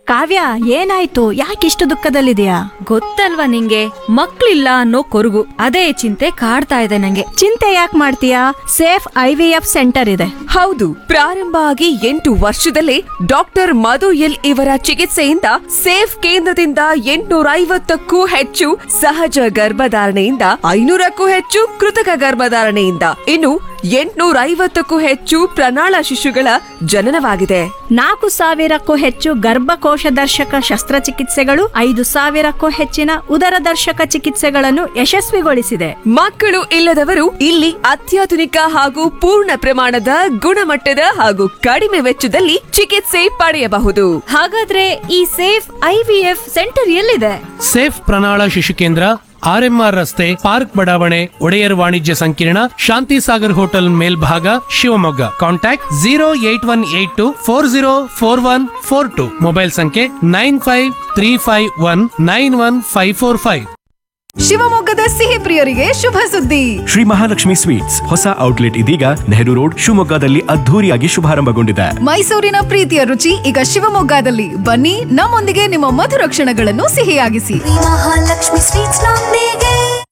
ಕಾವ್ಯ ಏನಾಯ್ತು ಯಾಕಿಷ್ಟು ದುಃಖದಲ್ಲಿದೆಯಾ ಗೊತ್ತಲ್ವಾ ನಿಂಗೆ ಮಕ್ಳಿಲ್ಲ ಅನ್ನೋ ಕೊರಗು ಅದೇ ಚಿಂತೆ ಕಾಡ್ತಾ ಇದೆ ನಂಗೆ ಚಿಂತೆ ಯಾಕೆ ಮಾಡ್ತೀಯಾ safe I V F centre ಇದೆ ಹೌದು ಪ್ರಾರಂಭ ಆಗಿ ಎಂಟು ವರ್ಷದಲ್ಲೇ ಡಾಕ್ಟರ್ ಮಧು ಎಲ್ ಇವರ ಚಿಕಿತ್ಸೆಯಿಂದ ಸೇಫ್ ಕೇಂದ್ರದಿಂದ ಎಂಟುನೂರ ಐವತ್ತಕ್ಕೂ ಹೆಚ್ಚು ಸಹಜ ಗರ್ಭಧಾರಣೆಯಿಂದ ಐನೂರಕ್ಕೂ ಹೆಚ್ಚು ಕೃತಕ ಗರ್ಭಧಾರಣೆಯಿಂದ ಇನ್ನು ಎಂಟುನೂರ ಐವತ್ತಕ್ಕೂ ಹೆಚ್ಚು ಪ್ರಣಾಳ ಶಿಶುಗಳ ಜನನವಾಗಿದೆ ನಾಲ್ಕು ಸಾವಿರಕ್ಕೂ ಹೆಚ್ಚು ಗರ್ಭಕೋಶ ದರ್ಶಕ ಶಸ್ತ್ರಚಿಕಿತ್ಸೆಗಳು ಐದು ಸಾವಿರಕ್ಕೂ ಹೆಚ್ಚಿನ ಉದರ ದರ್ಶಕ ಚಿಕಿತ್ಸೆಗಳನ್ನು ಯಶಸ್ವಿಗೊಳಿಸಿದೆ ಮಕ್ಕಳು ಇಲ್ಲದವರು ಇಲ್ಲಿ ಅತ್ಯಾಧುನಿಕ ಹಾಗೂ ಪೂರ್ಣ ಪ್ರಮಾಣದ ಗುಣಮಟ್ಟದ ಹಾಗೂ ಕಡಿಮೆ ವೆಚ್ಚದಲ್ಲಿ ಚಿಕಿತ್ಸೆ ಪಡೆಯಬಹುದು ಹಾಗಾದ್ರೆ ಈ safe I V F centre ಎಲ್ಲಿದೆ ಸೇಫ್ ಪ್ರಣಾಳ ಶಿಶು ಕೇಂದ್ರ ಆರ್ಎಂಆರ್ ರಸ್ತೆ ಪಾರ್ಕ್ ಬಡಾವಣೆ ಒಡೆಯರ್ ವಾಣಿಜ್ಯ ಸಂಕೀರ್ಣ ಶಾಂತಿ ಸಾಗರ್ ಹೋಟೆಲ್ ಮೇಲ್ಭಾಗ Shivamogga contact zero eight one eight two four zero four one four two mobile ಸಂಖ್ಯೆ nine five three five one nine one five four five ಶಿವಮೊಗ್ಗದ ಸಿಹಿ ಪ್ರಿಯರಿಗೆ ಶುಭ ಸುದ್ದಿ ಶ್ರೀ ಮಹಾಲಕ್ಷ್ಮಿ ಸ್ವೀಟ್ಸ್ ಹೊಸ ಔಟ್ಲೆಟ್ ಇದೀಗ ನೆಹರು ರೋಡ್ ಶಿವಮೊಗ್ಗದಲ್ಲಿ ಅದ್ಧೂರಿಯಾಗಿ ಶುಭಾರಂಭಗೊಂಡಿದೆ ಮೈಸೂರಿನ ಪ್ರೀತಿಯ ರುಚಿ ಈಗ ಶಿವಮೊಗ್ಗದಲ್ಲಿ ಬನ್ನಿ ನಮ್ಮೊಂದಿಗೆ ನಿಮ್ಮ ಮಧುರ ಕ್ಷಣಗಳನ್ನು ಸಿಹಿಯಾಗಿಸಿ ಮಹಾಲಕ್ಷ್ಮಿ ಸ್ವೀಟ್ಸ್ ನೊಂದಿಗೆ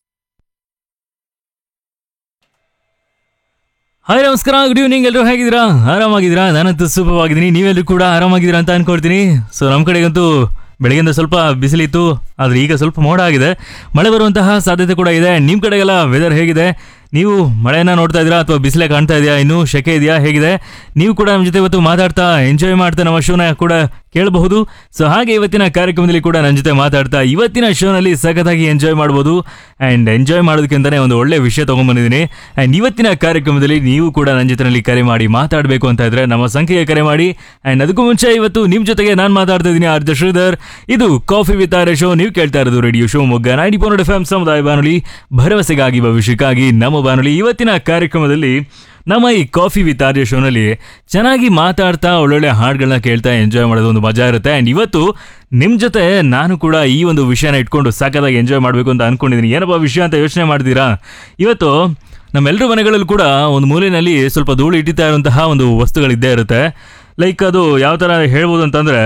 ಹಾಯ್ ನಮಸ್ಕಾರ ಗುಡ್ ಈವ್ನಿಂಗ್ ಎಲ್ಲರೂ ಹೇಗಿದ್ದೀರಾ ಆರಾಮಾಗಿದ್ದೀರಾ ನಾನಂತೂ ಸೂಪರ್ ಆಗಿದ್ದೀನಿ ನೀವೆಲ್ಲರೂ ಕೂಡ ಆರಾಮಾಗಿದ್ದೀರಾ ಅಂತ ಅನ್ಕೊಳ್ತೀನಿ ಸೊ ನಮ್ಮ ಕಡೆಗಂತೂ ಬೆಳಗ್ಗೆಯಿಂದ ಸ್ವಲ್ಪ ಬಿಸಿಲಿತ್ತು ಆದರೆ ಈಗ ಸ್ವಲ್ಪ ಮೋಡ ಆಗಿದೆ ಮಳೆ ಬರುವಂತಹ ಸಾಧ್ಯತೆ ಕೂಡ ಇದೆ ನಿಮ್ಮ ಕಡೆಗೆಲ್ಲ ವೆದರ್ ಹೇಗಿದೆ ನೀವು ಮಳೆನ ನೋಡ್ತಾ ಇದ್ದೀರಾ ಅಥವಾ ಬಿಸಿಲೇ ಕಾಣ್ತಾ ಇದೆಯಾ ಇನ್ನೂ ಶೆಕೆ ಇದೆಯಾ ಹೇಗಿದೆ ನೀವು ಕೂಡ ನಮ್ಮ ಜೊತೆ ಇವತ್ತು ಮಾತಾಡ್ತಾ ಎಂಜಾಯ್ ಮಾಡ್ತಾ ನಮ್ಮ ಶೋನ ಕೂಡ ಕೇಳಬಹುದು ಸೊ ಹಾಗೆ ಇವತ್ತಿನ ಕಾರ್ಯಕ್ರಮದಲ್ಲಿ ಕೂಡ ನನ್ನ ಜೊತೆ ಮಾತಾಡ್ತಾ ಇವತ್ತಿನ ಶೋನಲ್ಲಿ ಸಖತ್ತಾಗಿ ಎಂಜಾಯ್ ಮಾಡ್ಬೋದು ಆ್ಯಂಡ್ ಎಂಜಾಯ್ ಮಾಡೋದಕ್ಕಿಂತಲೇ ಒಂದು ಒಳ್ಳೆ ವಿಷಯ ತೊಗೊಂಬಂದಿದ್ದೀನಿ ಆ್ಯಂಡ್ ಇವತ್ತಿನ ಕಾರ್ಯಕ್ರಮದಲ್ಲಿ ನೀವು ಕೂಡ ನನ್ನ ಜೊತೆನಲ್ಲಿ ಕರೆ ಮಾಡಿ ಮಾತಾಡಬೇಕು ಅಂತ ಇದ್ರೆ ನಮ್ಮ ಸಂಖ್ಯೆಗೆ ಕರೆ ಮಾಡಿ ಆ್ಯಂಡ್ ಅದಕ್ಕೂ ಮುಂಚೆ ಇವತ್ತು ನಿಮ್ಮ ಜೊತೆಗೆ ನಾನು ಮಾತಾಡ್ತಾ ಇದ್ದೀನಿ ಆರ್ಜ ಶ್ರೀಧರ್ ಇದು ಕಾಫಿ ವಿತ್ ಆರ್ ಶೋ ನೀವು ಕೇಳ್ತಾ ಇರೋದು radio show ಮೊಗ್ಗ ninety four F M ಸಮುದಾಯ ಬಾನುಲಿ ಭರವಸೆಗಾಗಿ ಭವಿಷ್ಯಕ್ಕಾಗಿ ನಮ್ಮ ಬಾನುಲಿ ಇವತ್ತಿನ ಕಾರ್ಯಕ್ರಮದಲ್ಲಿ ನಮ್ಮ ಈ ಕಾಫಿ ವಿತ್ ಆರ್ಯ ಶೋನಲ್ಲಿ ಚೆನ್ನಾಗಿ ಮಾತಾಡ್ತಾ ಒಳ್ಳೊಳ್ಳೆ ಹಾಡುಗಳನ್ನ ಕೇಳ್ತಾ ಎಂಜಾಯ್ ಮಾಡೋದು ಒಂದು ಮಜಾ ಇರುತ್ತೆ ಆ್ಯಂಡ್ ಇವತ್ತು ನಿಮ್ಮ ಜೊತೆ ನಾನು ಕೂಡ ಈ ಒಂದು ವಿಷಯನ ಇಟ್ಕೊಂಡು ಸಾಕದಾಗಿ ಎಂಜಾಯ್ ಮಾಡಬೇಕು ಅಂತ ಅನ್ಕೊಂಡಿದ್ದೀನಿ ಏನಪ್ಪ ವಿಷಯ ಅಂತ ಯೋಚನೆ ಮಾಡ್ತೀರಾ ಇವತ್ತು ನಮ್ಮೆಲ್ಲರ ಮನೆಗಳಲ್ಲೂ ಕೂಡ ಒಂದು ಮೂಲೆಯಲ್ಲಿ ಸ್ವಲ್ಪ ಧೂಳು ಇಟ್ಟಿತಾ ಇರುವಂತಹ ಒಂದು ವಸ್ತುಗಳಿದ್ದೇ ಇರುತ್ತೆ ಲೈಕ್ ಅದು ಯಾವ ಥರ ಹೇಳ್ಬೋದು ಅಂತಂದರೆ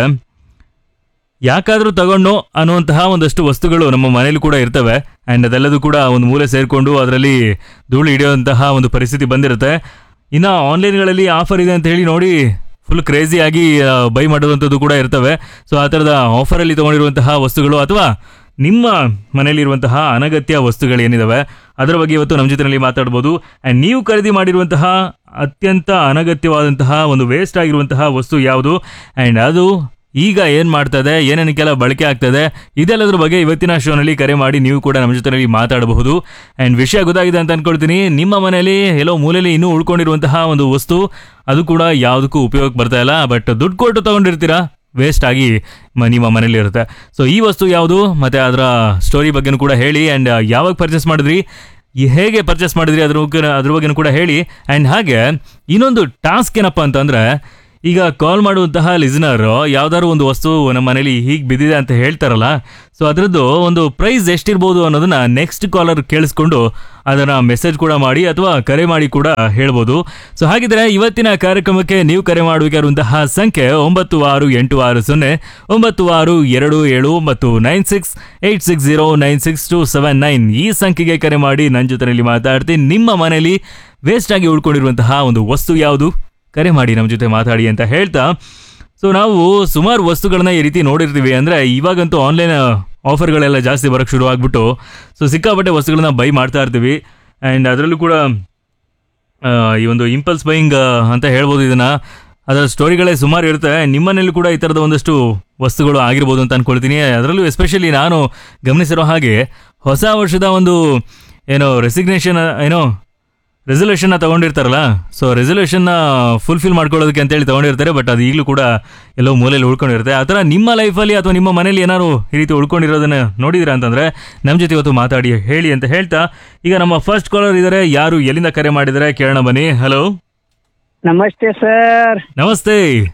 ಯಾಕಾದರೂ ತಗೊಂಡು ಅನ್ನುವಂತಹ ಒಂದಷ್ಟು ವಸ್ತುಗಳು ನಮ್ಮ ಮನೇಲಿ ಕೂಡ ಇರ್ತವೆ ಆ್ಯಂಡ್ ಅದೆಲ್ಲದೂ ಕೂಡ ಒಂದು ಮೂಲೆ ಸೇರಿಕೊಂಡು ಅದರಲ್ಲಿ ಧೂಳು ಹಿಡಿಯುವಂತಹ ಒಂದು ಪರಿಸ್ಥಿತಿ ಬಂದಿರುತ್ತೆ ಇನ್ನು ಆನ್ಲೈನ್ಗಳಲ್ಲಿ ಆಫರ್ ಇದೆ ಅಂತ ಹೇಳಿ ನೋಡಿ ಫುಲ್ ಕ್ರೇಜಿಯಾಗಿ ಬೈ ಮಾಡೋದಂಥದ್ದು ಕೂಡ ಇರ್ತವೆ ಸೊ ಆ ಥರದ ಆಫರಲ್ಲಿ ತೊಗೊಂಡಿರುವಂತಹ ವಸ್ತುಗಳು ಅಥವಾ ನಿಮ್ಮ ಮನೆಯಲ್ಲಿರುವಂತಹ ಅನಗತ್ಯ ವಸ್ತುಗಳು ಏನಿದಾವೆ ಅದರ ಬಗ್ಗೆ ಇವತ್ತು ನಮ್ಮ ಜೊತೆಯಲ್ಲಿ ಮಾತಾಡ್ಬೋದು ಆ್ಯಂಡ್ ನೀವು ಖರೀದಿ ಮಾಡಿರುವಂತಹ ಅತ್ಯಂತ ಅನಗತ್ಯವಾದಂತಹ ಒಂದು ವೇಸ್ಟ್ ಆಗಿರುವಂತಹ ವಸ್ತು ಯಾವುದು ಆ್ಯಂಡ್ ಅದು ಈಗ ಏನು ಮಾಡ್ತದೆ ಏನೇನಕ್ಕೆಲ್ಲ ಬಳಕೆ ಆಗ್ತದೆ ಇದೆಲ್ಲದ್ರ ಬಗ್ಗೆ ಇವತ್ತಿನ ಶೋನಲ್ಲಿ ಕರೆ ಮಾಡಿ ನೀವು ಕೂಡ ನಮ್ಮ ಜೊತೆಯಲ್ಲಿ ಮಾತಾಡಬಹುದು ಆ್ಯಂಡ್ ವಿಷಯ ಗೊತ್ತಾಗಿದೆ ಅಂತ ಅನ್ಕೊಳ್ತೀನಿ ನಿಮ್ಮ ಮನೆಯಲ್ಲಿ ಎಲ್ಲೋ ಮೂಲೆಯಲ್ಲಿ ಇನ್ನೂ ಉಳ್ಕೊಂಡಿರುವಂತಹ ಒಂದು ವಸ್ತು ಅದು ಕೂಡ ಯಾವುದಕ್ಕೂ ಉಪಯೋಗಕ್ಕೆ ಬರ್ತಾ ಇಲ್ಲ ಬಟ್ ದುಡ್ಡು ಕೊಟ್ಟು ತೊಗೊಂಡಿರ್ತೀರಾ ವೇಸ್ಟ್ ಆಗಿ ಮ- ನಿಮ್ಮ ಮನೇಲಿ ಇರುತ್ತೆ ಸೊ ಈ ವಸ್ತು ಯಾವುದು ಮತ್ತು ಅದರ ಸ್ಟೋರಿ ಬಗ್ಗೆನೂ ಕೂಡ ಹೇಳಿ ಆ್ಯಂಡ್ ಯಾವಾಗ ಪರ್ಚೇಸ್ ಮಾಡಿದ್ರಿ ಈ ಹೇಗೆ ಪರ್ಚೇಸ್ ಮಾಡಿದ್ರಿ ಅದ್ರ ಬಗ್ಗೆ ಅದ್ರ ಬಗ್ಗೆನೂ ಕೂಡ ಹೇಳಿ ಆ್ಯಂಡ್ ಹಾಗೆ ಇನ್ನೊಂದು ಟಾಸ್ಕ್ ಏನಪ್ಪ ಅಂತಂದರೆ ಈಗ ಕಾಲ್ ಮಾಡುವಂತಹ ಲಿಸನರ್ ಯಾವ್ದಾದ್ರು ಒಂದು ವಸ್ತು ನಮ್ಮ ಮನೇಲಿ ಹೀಗೆ ಬಿದ್ದಿದೆ ಅಂತ ಹೇಳ್ತಾರಲ್ಲ ಸೊ ಅದರದ್ದು ಒಂದು ಪ್ರೈಸ್ ಎಷ್ಟಿರ್ಬೋದು ಅನ್ನೋದನ್ನ ನೆಕ್ಸ್ಟ್ ಕಾಲರ್ ಕೇಳಿಸ್ಕೊಂಡು ಅದನ್ನ ಮೆಸೇಜ್ ಕೂಡ ಮಾಡಿ ಅಥವಾ ಕರೆ ಮಾಡಿ ಕೂಡ ಹೇಳ್ಬೋದು ಸೊ ಹಾಗಿದ್ರೆ ಇವತ್ತಿನ ಕಾರ್ಯಕ್ರಮಕ್ಕೆ ನೀವು ಕರೆ ಮಾಡಬೇಕಾಗಿರುವಂತಹ ಸಂಖ್ಯೆ ಒಂಬತ್ತು ಆರು ಎಂಟು ಆರು ಸೊನ್ನೆ ಒಂಬತ್ತು ಆರು ಎರಡು ಏಳು ಮತ್ತು nine six eight six zero nine six two seven ನೈನ್ ಈ ಸಂಖ್ಯೆಗೆ ಕರೆ ಮಾಡಿ ನನ್ನ ಜೊತೆಯಲ್ಲಿ ಮಾತಾಡ್ತೀನಿ ನಿಮ್ಮ ಮನೇಲಿ ವೇಸ್ಟ್ ಆಗಿ ಉಳ್ಕೊಂಡಿರುವಂತಹ ಒಂದು ವಸ್ತು ಯಾವುದು ಕರೆ ಮಾಡಿ ನಮ್ಮ ಜೊತೆ ಮಾತಾಡಿ ಅಂತ ಹೇಳ್ತಾ ಸೊ ನಾವು ಸುಮಾರು ವಸ್ತುಗಳನ್ನ ಈ ರೀತಿ ನೋಡಿರ್ತೀವಿ ಅಂದರೆ ಇವಾಗಂತೂ ಆನ್ಲೈನ್ ಆಫರ್ಗಳೆಲ್ಲ ಜಾಸ್ತಿ ಬರೋಕ್ಕೆ ಶುರು ಆಗ್ಬಿಟ್ಟು ಸೊ ಸಿಕ್ಕಾಪಟ್ಟೆ ವಸ್ತುಗಳನ್ನ ಬೈ ಮಾಡ್ತಾ ಇರ್ತೀವಿ ಆ್ಯಂಡ್ ಅದರಲ್ಲೂ ಕೂಡ ಆ, ಈ ಒಂದು ಇಂಪಲ್ಸ್ ಬೈಯಿಂಗ್ ಅಂತ ಹೇಳ್ಬೋದು ಇದನ್ನ ಅದರ ಸ್ಟೋರಿಗಳೇ ಸುಮಾರು ಇರುತ್ತೆ ನಿಮ್ಮನೇಲಿ ಕೂಡ ಈ ಥರದ ಒಂದಷ್ಟು ವಸ್ತುಗಳು ಆಗಿರ್ಬೋದು ಅಂತ ಅನ್ಕೊಳ್ತೀನಿ ಅದರಲ್ಲೂ ಎಸ್ಪೆಷಲಿ ನಾನು ಗಮನಿಸಿರೋ ಹಾಗೆ ಹೊಸ ವರ್ಷದ ಒಂದು ಏನೋ ರೆಸಿಗ್ನೇಷನ್ ಏನೋ ರೆಸೊಲ್ಯೂಷನ್ನ ತಗೊಂಡಿರ್ತಾರಲ್ಲ ಸೊ ರೆಸೊಲ್ಯೂಷನ್ನ ಫುಲ್ಫಿಲ್ ಮಾಡ್ಕೊಳ್ಳೋದಕ್ಕೆ ಅಂತೇಳಿ ತಗೊಂಡಿರ್ತಾರೆ ಬಟ್ ಅದು ಈಗಲೂ ಕೂಡ ಎಲ್ಲೋ ಮೂಲೆಯಲ್ಲಿ ಉಳ್ಕೊಂಡಿರುತ್ತೆ ಆ ಥರ ನಿಮ್ಮ ಲೈಫಲ್ಲಿ ಅಥವಾ ನಿಮ್ಮ ಮನೇಲಿ ಏನಾದ್ರು ಈ ರೀತಿ ಉಳ್ಕೊಂಡಿರೋದನ್ನ ನೋಡಿದಿರಾ ಅಂತಂದರೆ ನಮ್ಮ ಜೊತೆ ಇವತ್ತು ಮಾತಾಡಿ ಹೇಳಿ ಅಂತ ಹೇಳ್ತಾ ಈಗ ನಮ್ಮ ಫಸ್ಟ್ ಕಾಲರ್ ಇದ್ದಾರೆ ಯಾರು ಎಲ್ಲಿಂದ ಕರೆ ಮಾಡಿದ್ದಾರೆ ಕೇಳೋಣ ಬನ್ನಿ ಹಲೋ ನಮಸ್ತೆ ಸರ್ ನಮಸ್ತೆ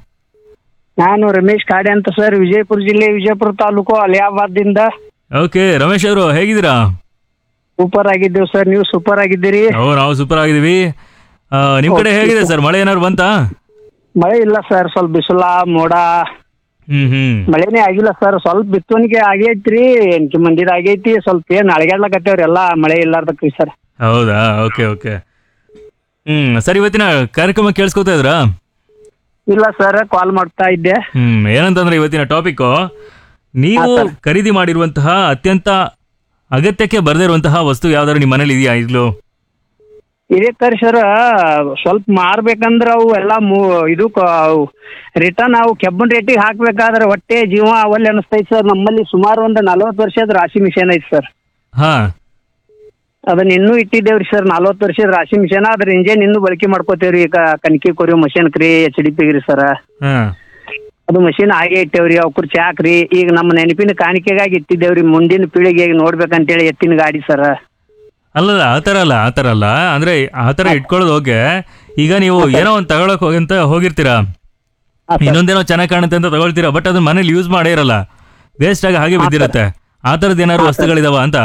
ನಾನು ರಮೇಶ್ ಕಾಡೆ ಅಂತ ಸರ್ ವಿಜಯಪುರ ಜಿಲ್ಲೆ ವಿಜಯಪುರ ತಾಲೂಕು ಅಲಿಯಾಬಾದ್ದಿಂದ ಓಕೆ ರಮೇಶ್ ಅವರು ಹೇಗಿದ್ದೀರಾ ಸೂಪರ್ ಆಗಿದ್ದೇವೆ ಸರ್ ನೀವು ಸೂಪರ್ ಆಗಿದ್ದೀರಿ ಓ ನಾವು ಸೂಪರ್ ಆಗಿದ್ದೀವಿ ಆ, ನಿಮ್ ಕಡೆ ಹೇಗಿದೆ ಸರ್ ಮಳೆ ಏನಾದ್ರು ಬಂತಾ ಮಳೆ ಇಲ್ಲ ಸರ್ ಸ್ವಲ್ಪ ಬಿಸಿಲ ಮೋಡ ಹ್ಮ್ ಹ್ಮ್ ಮಳೆನೇ ಆಗಿಲ್ಲ ಸರ್ ಸ್ವಲ್ಪ ಬಿತ್ತುವನಿಗೆ ಆಗೈತ್ರಿ ಎಂಟು ಮಂದಿದ ಆಗೈತಿ ಸ್ವಲ್ಪ ಏನ್ ಅಳಗ್ಯಾಡ್ಲಕತ್ತೇವ್ರಿ ಎಲ್ಲಾ ಮಳೆ ಇಲ್ಲಾರ್ದಕ್ರಿ ಸರ್ ಹೌದಾ ಓಕೆ ಓಕೆ ಹ್ಮ್ ಸರಿ ಇವತ್ತಿನ ಕಾರ್ಯಕ್ರಮ ಕೇಳಿಸ್ಕೊತಾ ಇದ್ರಾ ಇಲ್ಲ ಸರ್ ಕಾಲ್ ಮಾಡ್ತಾ ಇದ್ದೆ ಹ್ಮ್ ಏನಂತಂದ್ರೆ ಇವತ್ತಿನ ಟಾಪಿಕ್ ನೀವು ಖರೀದಿ ಮಾಡಿರುವಂತಹ ಅತ್ಯಂತ ಅಗತ್ಯಕ್ಕೆ ಬರದಿರುವಂತಹ ವಸ್ತು ಯಾವ್ದಾದ್ರು ನಿಮ್ಮ ಮನೇಲಿ ಇದೆಯಾ ಈಗಲೂ ಇದೇ ಕರಿ ಸರ್ ಸ್ವಲ್ಪ ಮಾರ್ಬೇಕಂದ್ರ ಅವು ಎಲ್ಲಾ ಮೂ ಇದು ರಿಟರ್ನ್ ಅವು ಕೆಬ್ಬನ್ ರೇಟಿಗೆ ಹಾಕ್ಬೇಕಾದ್ರೆ ಹೊಟ್ಟೆ ಜೀವ ಅವಲ್ಲಿ ಅನಿಸ್ತೈತಿ ಸರ್ ನಮ್ಮಲ್ಲಿ ಸುಮಾರು ಒಂದು ನಲವತ್ತು ವರ್ಷದ ರಾಶಿ ಮಿಷನ್ ಐತಿ ಸರ್ ಹಾ ಅದನ್ನ ಇನ್ನೂ ಇಟ್ಟಿದ್ದೇವ್ರಿ ಸರ್ ನಲ್ವತ್ತು ವರ್ಷದ ರಾಶಿ ಮಿಷನ್ ಅದ್ರ ಇಂಜನ್ ಇನ್ನೂ ಬಳಕೆ ಮಾಡ್ಕೋತೇವ್ರಿ ಈಗ ಕಣಕಿ ಕೊರಿಯೋ ಮಷೀನ್ ಕ್ರಿ ಎಚ್ ಡಿ ಪಿ ರೀ ಸರ್ ಹಾ ಅದು ಮಷೀನ್ ಹಾಗೆ ಇಟ್ಟೇವ್ರಿ ಅವ್ಕರ್ ಚಾಕ್ರಿ ಈಗ ನಮ್ಮ ನೆನಪಿನ ಕಾಣಿಕೆಗಾಗಿ ಇಟ್ಟಿದ್ದೇವ್ರಿ ಮುಂದಿನ ಪೀಳಿಗೆಗೆ ನೋಡ್ಬೇಕಂತೇಳಿ ಎತ್ತಿನ ಗಾಡಿ ಸರ್ ಅಲ್ಲಲ್ಲ ಆ ಥರ ಅಲ್ಲ ಆ ಥರ ಅಲ್ಲ ಅಂದ್ರೆ ಆ ಥರ ಇಟ್ಕೊಳ್ಳೋದು ಹೋಗಿ ಈಗ ನೀವು ಏನೋ ಒಂದು ತಗೊಳಕ್ ಹೋಗಿ ಅಂತ ಹೋಗಿರ್ತೀರಾ ಇನ್ನೊಂದೇನೋ ಚೆನ್ನಾಗಿ ಕಾಣುತ್ತೆ ಅಂತ ತಗೊಳ್ತೀರಾ ಬಟ್ ಅದನ್ನ ಮನೇಲಿ ಯೂಸ್ ಮಾಡೇ ಇರಲ್ಲ ವೇಸ್ಟ್ ಆಗಿ ಹಾಗೆ ಬಿದ್ದಿರುತ್ತೆ ಆ ಥರದ್ದು ಏನಾದ್ರು ವಸ್ತುಗಳಿದಾವ ಅಂತ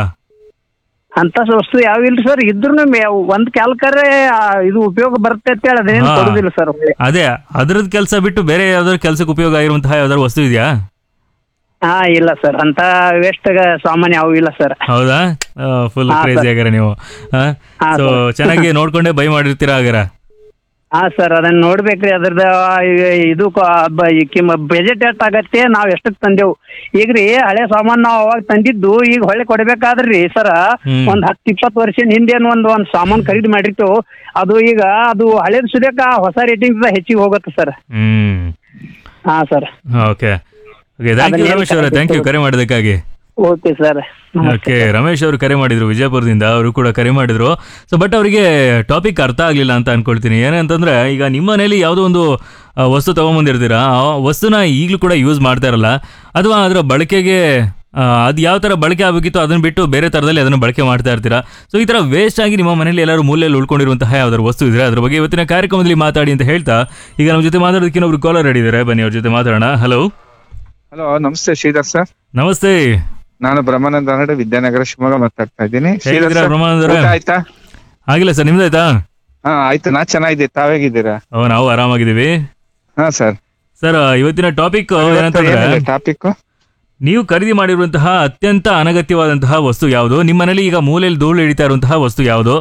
ಅಂತ ವಸ್ತು ಯಾವ ಇಲ್ರಿ ಸರ್ ಇದ್ರು ಒಂದ್ ಕ್ಯಾಲ್ಕರೆ ಇದು ಉಪಯೋಗ ಬರುತ್ತೆ ಅಂತ ಹೇಳಿ ಅದೇನು ಹಾ. ಕೊಡುದಿಲ್ಲ ಸರ್ ಅದೇ ಅದ್ರದ್ದು ಕೆಲಸ ಬಿಟ್ಟು ಬೇರೆ ಯಾವ್ದಾದ್ರು ಕೆಲಸಕ್ಕೆ ಉಪಯೋಗ ಆಗಿರುವಂತಹ ಯಾವ್ದಾದ್ರು ವಸ್ತು ಇದೆಯಾ ಹಾ ಇಲ್ಲ ಸರ್ ಅಂತ ವೇಸ್ಟ್ ಸಾಮಾನ್ಯ ಯಾವ ಇಲ್ಲ ಸರ್ ಹೌದಾ ಫುಲ್ ಹಾ, ಕ್ರೇಜಿ ಸರ್. ಆಗ್ಯಾರ ನೀವು ಹಾ, ಸೊ ಸರ್. ಚೆನ್ನಾಗಿ ನೋಡ್ಕೊಂಡೇ ಬೈ ಮಾಡಿರ್ತೀರಾ ಆಗ್ಯಾರ ಹಾ ಸರ್ ಅದನ್ನ ನೋಡ್ಬೇಕ್ರಿ ಅದ್ರದ್ದು ಇದು ಬಜೆಟ್ ಎಷ್ಟು ಆಗತ್ತೆ ನಾವ್ ಎಷ್ಟಕ್ಕೆ ತಂದೆವು ಈಗ ರೀ ಹಳೆ ಸಾಮಾನ್ ನಾವ್ ಅವಾಗ ತಂದಿದ್ದು ಈಗ ಹೊಳೆ ಕೊಡ್ಬೇಕಾದ್ರಿ ಸರ್ ಹ್ಮ್. ಒಂದ್ ಹತ್ತು ಇಪ್ಪತ್ತು ವರ್ಷ ಹಿಂದೇನು ಒಂದ್ ಒಂದ್ ಸಾಮಾನ್ ಖರೀದಿ ಮಾಡಿರ್ತೇವು ಅದು ಈಗ ಅದು ಹಳೇದ್ ಸುದ್ಯಕ ಹೊಸ ರೇಟಿಂಗ್ ಹೆಚ್ಚಿಗೆ ಹೋಗುತ್ತೆ ಸರ್ ಹ್ಮ್ ಹಾ sir okay okay thank you ಅದನ್ನ ರಮೇಶ್ ಅವರೇ ಥ್ಯಾಂಕ್ ಯು ಕರೆ ಮಾಡೋದಕ್ಕಾಗಿ ಓಕೆ ಸರ್ ಓಕೆ ರಮೇಶ್ ಅವರು ಕರೆ ಮಾಡಿದ್ರು ವಿಜಯಪುರದಿಂದ ಅವರು ಕೂಡ ಕರೆ ಮಾಡಿದ್ರು ಸೊ ಬಟ್ ಅವರಿಗೆ ಟಾಪಿಕ್ ಅರ್ಥ ಆಗಲಿಲ್ಲ ಅಂತ ಅನ್ಕೊಳ್ತೀನಿ ಏನಂತಂದ್ರೆ ಈಗ ನಿಮ್ಮ ಮನೇಲಿ ಯಾವುದೋ ಒಂದು ಆ, ವಸ್ತು ತಗೊಂಬಂದಿರ್ತೀರಾ ಆ ವಸ್ತುನ ಈಗಲೂ ಕೂಡ ಯೂಸ್ ಮಾಡ್ತಾ ಇರಲ್ಲ ಅಥವಾ ಅದರ ಬಳಕೆಗೆ ಆ, ಅದು ಯಾವ ಥರ ಬಳಕೆ ಆಗಬೇಕಿತ್ತು ಅದನ್ನ ಬಿಟ್ಟು ಬೇರೆ ಥರದಲ್ಲಿ ಅದನ್ನು ಬಳಕೆ ಮಾಡ್ತಾ ಇರ್ತೀರಾ ಸೊ ಈ ಥರ ವೇಸ್ಟ್ ಆಗಿ ನಿಮ್ಮ ಮನೇಲಿ ಎಲ್ಲರೂ ಮೂಲೆಯಲ್ಲಿ ಉಳ್ಕೊಂಡಿರುವಂತಹ ಯಾವ್ದಾದ್ರು ವಸ್ತು ಇದ್ರೆ ಅದ್ರ ಬಗ್ಗೆ ಇವತ್ತಿನ ಕಾರ್ಯಕ್ರಮದಲ್ಲಿ ಮಾತಾಡಿ ಅಂತ ಹೇಳ್ತಾ ಈಗ ನಮ್ಮ ಜೊತೆ ಮಾತಾಡೋದಕ್ಕೆ ಇನ್ನೊಬ್ರು ಕಾಲರ್ ರೆಡಿದ್ದಾರೆ ಬನ್ನಿ ಅವ್ರ ಜೊತೆ ಮಾತಾಡೋಣ ಹಲೋ ಹಲೋ ನಮಸ್ತೆ ಶ್ರೀಧರ್ ಸರ್ ನಮಸ್ತೆ ನಾನು ಬ್ರಹ್ಮಾನಂದ ನಾಡು ವಿದ್ಯಾನಗರ ಶಿವಮೊಗ್ಗ ಮಾತಾಡ್ತಾ ಇದ್ದೀನಿ ಶ್ರೀಧರ್ ಹೇಗಿದ್ದೀರಾ ಸರ್, ಬ್ರಹ್ಮಾನಂದ ಅವರೇ? ಊಟ ಆಯ್ತಾ ಆಗಿಲ್ಲ ಸರ್ ನಿಮ್ದಾಯ್ತಾ ಹಾ ಆಯ್ತು ನಾ ಚೆನ್ನಾಗಿದ್ದೆ ತಾವೇಗಿದ್ದೀರಾ ಓ ನಾವು ಆರಾಮಾಗಿದ್ದೀವಿ ಹಾ ಸರ್ ಸರ್ ಇವತ್ತಿನ ಟಾಪಿಕ್ ಏನಂತಂದ್ರೆ ಟಾಪಿಕ್ ನೀವು ಖರೀದಿ ಮಾಡಿರುವಂತಹ ಅತ್ಯಂತ ಅನಗತ್ಯವಾದಂತಹ ವಸ್ತು ಯಾವುದು ನಿಮ್ಮ ಮನೇಲಿ ಈಗ ಮೂಲೆಯಲ್ಲಿ ಧೂಳು ಹಿಡಿತಾ ಇರುವಂತಹ ವಸ್ತು ಯಾವುದು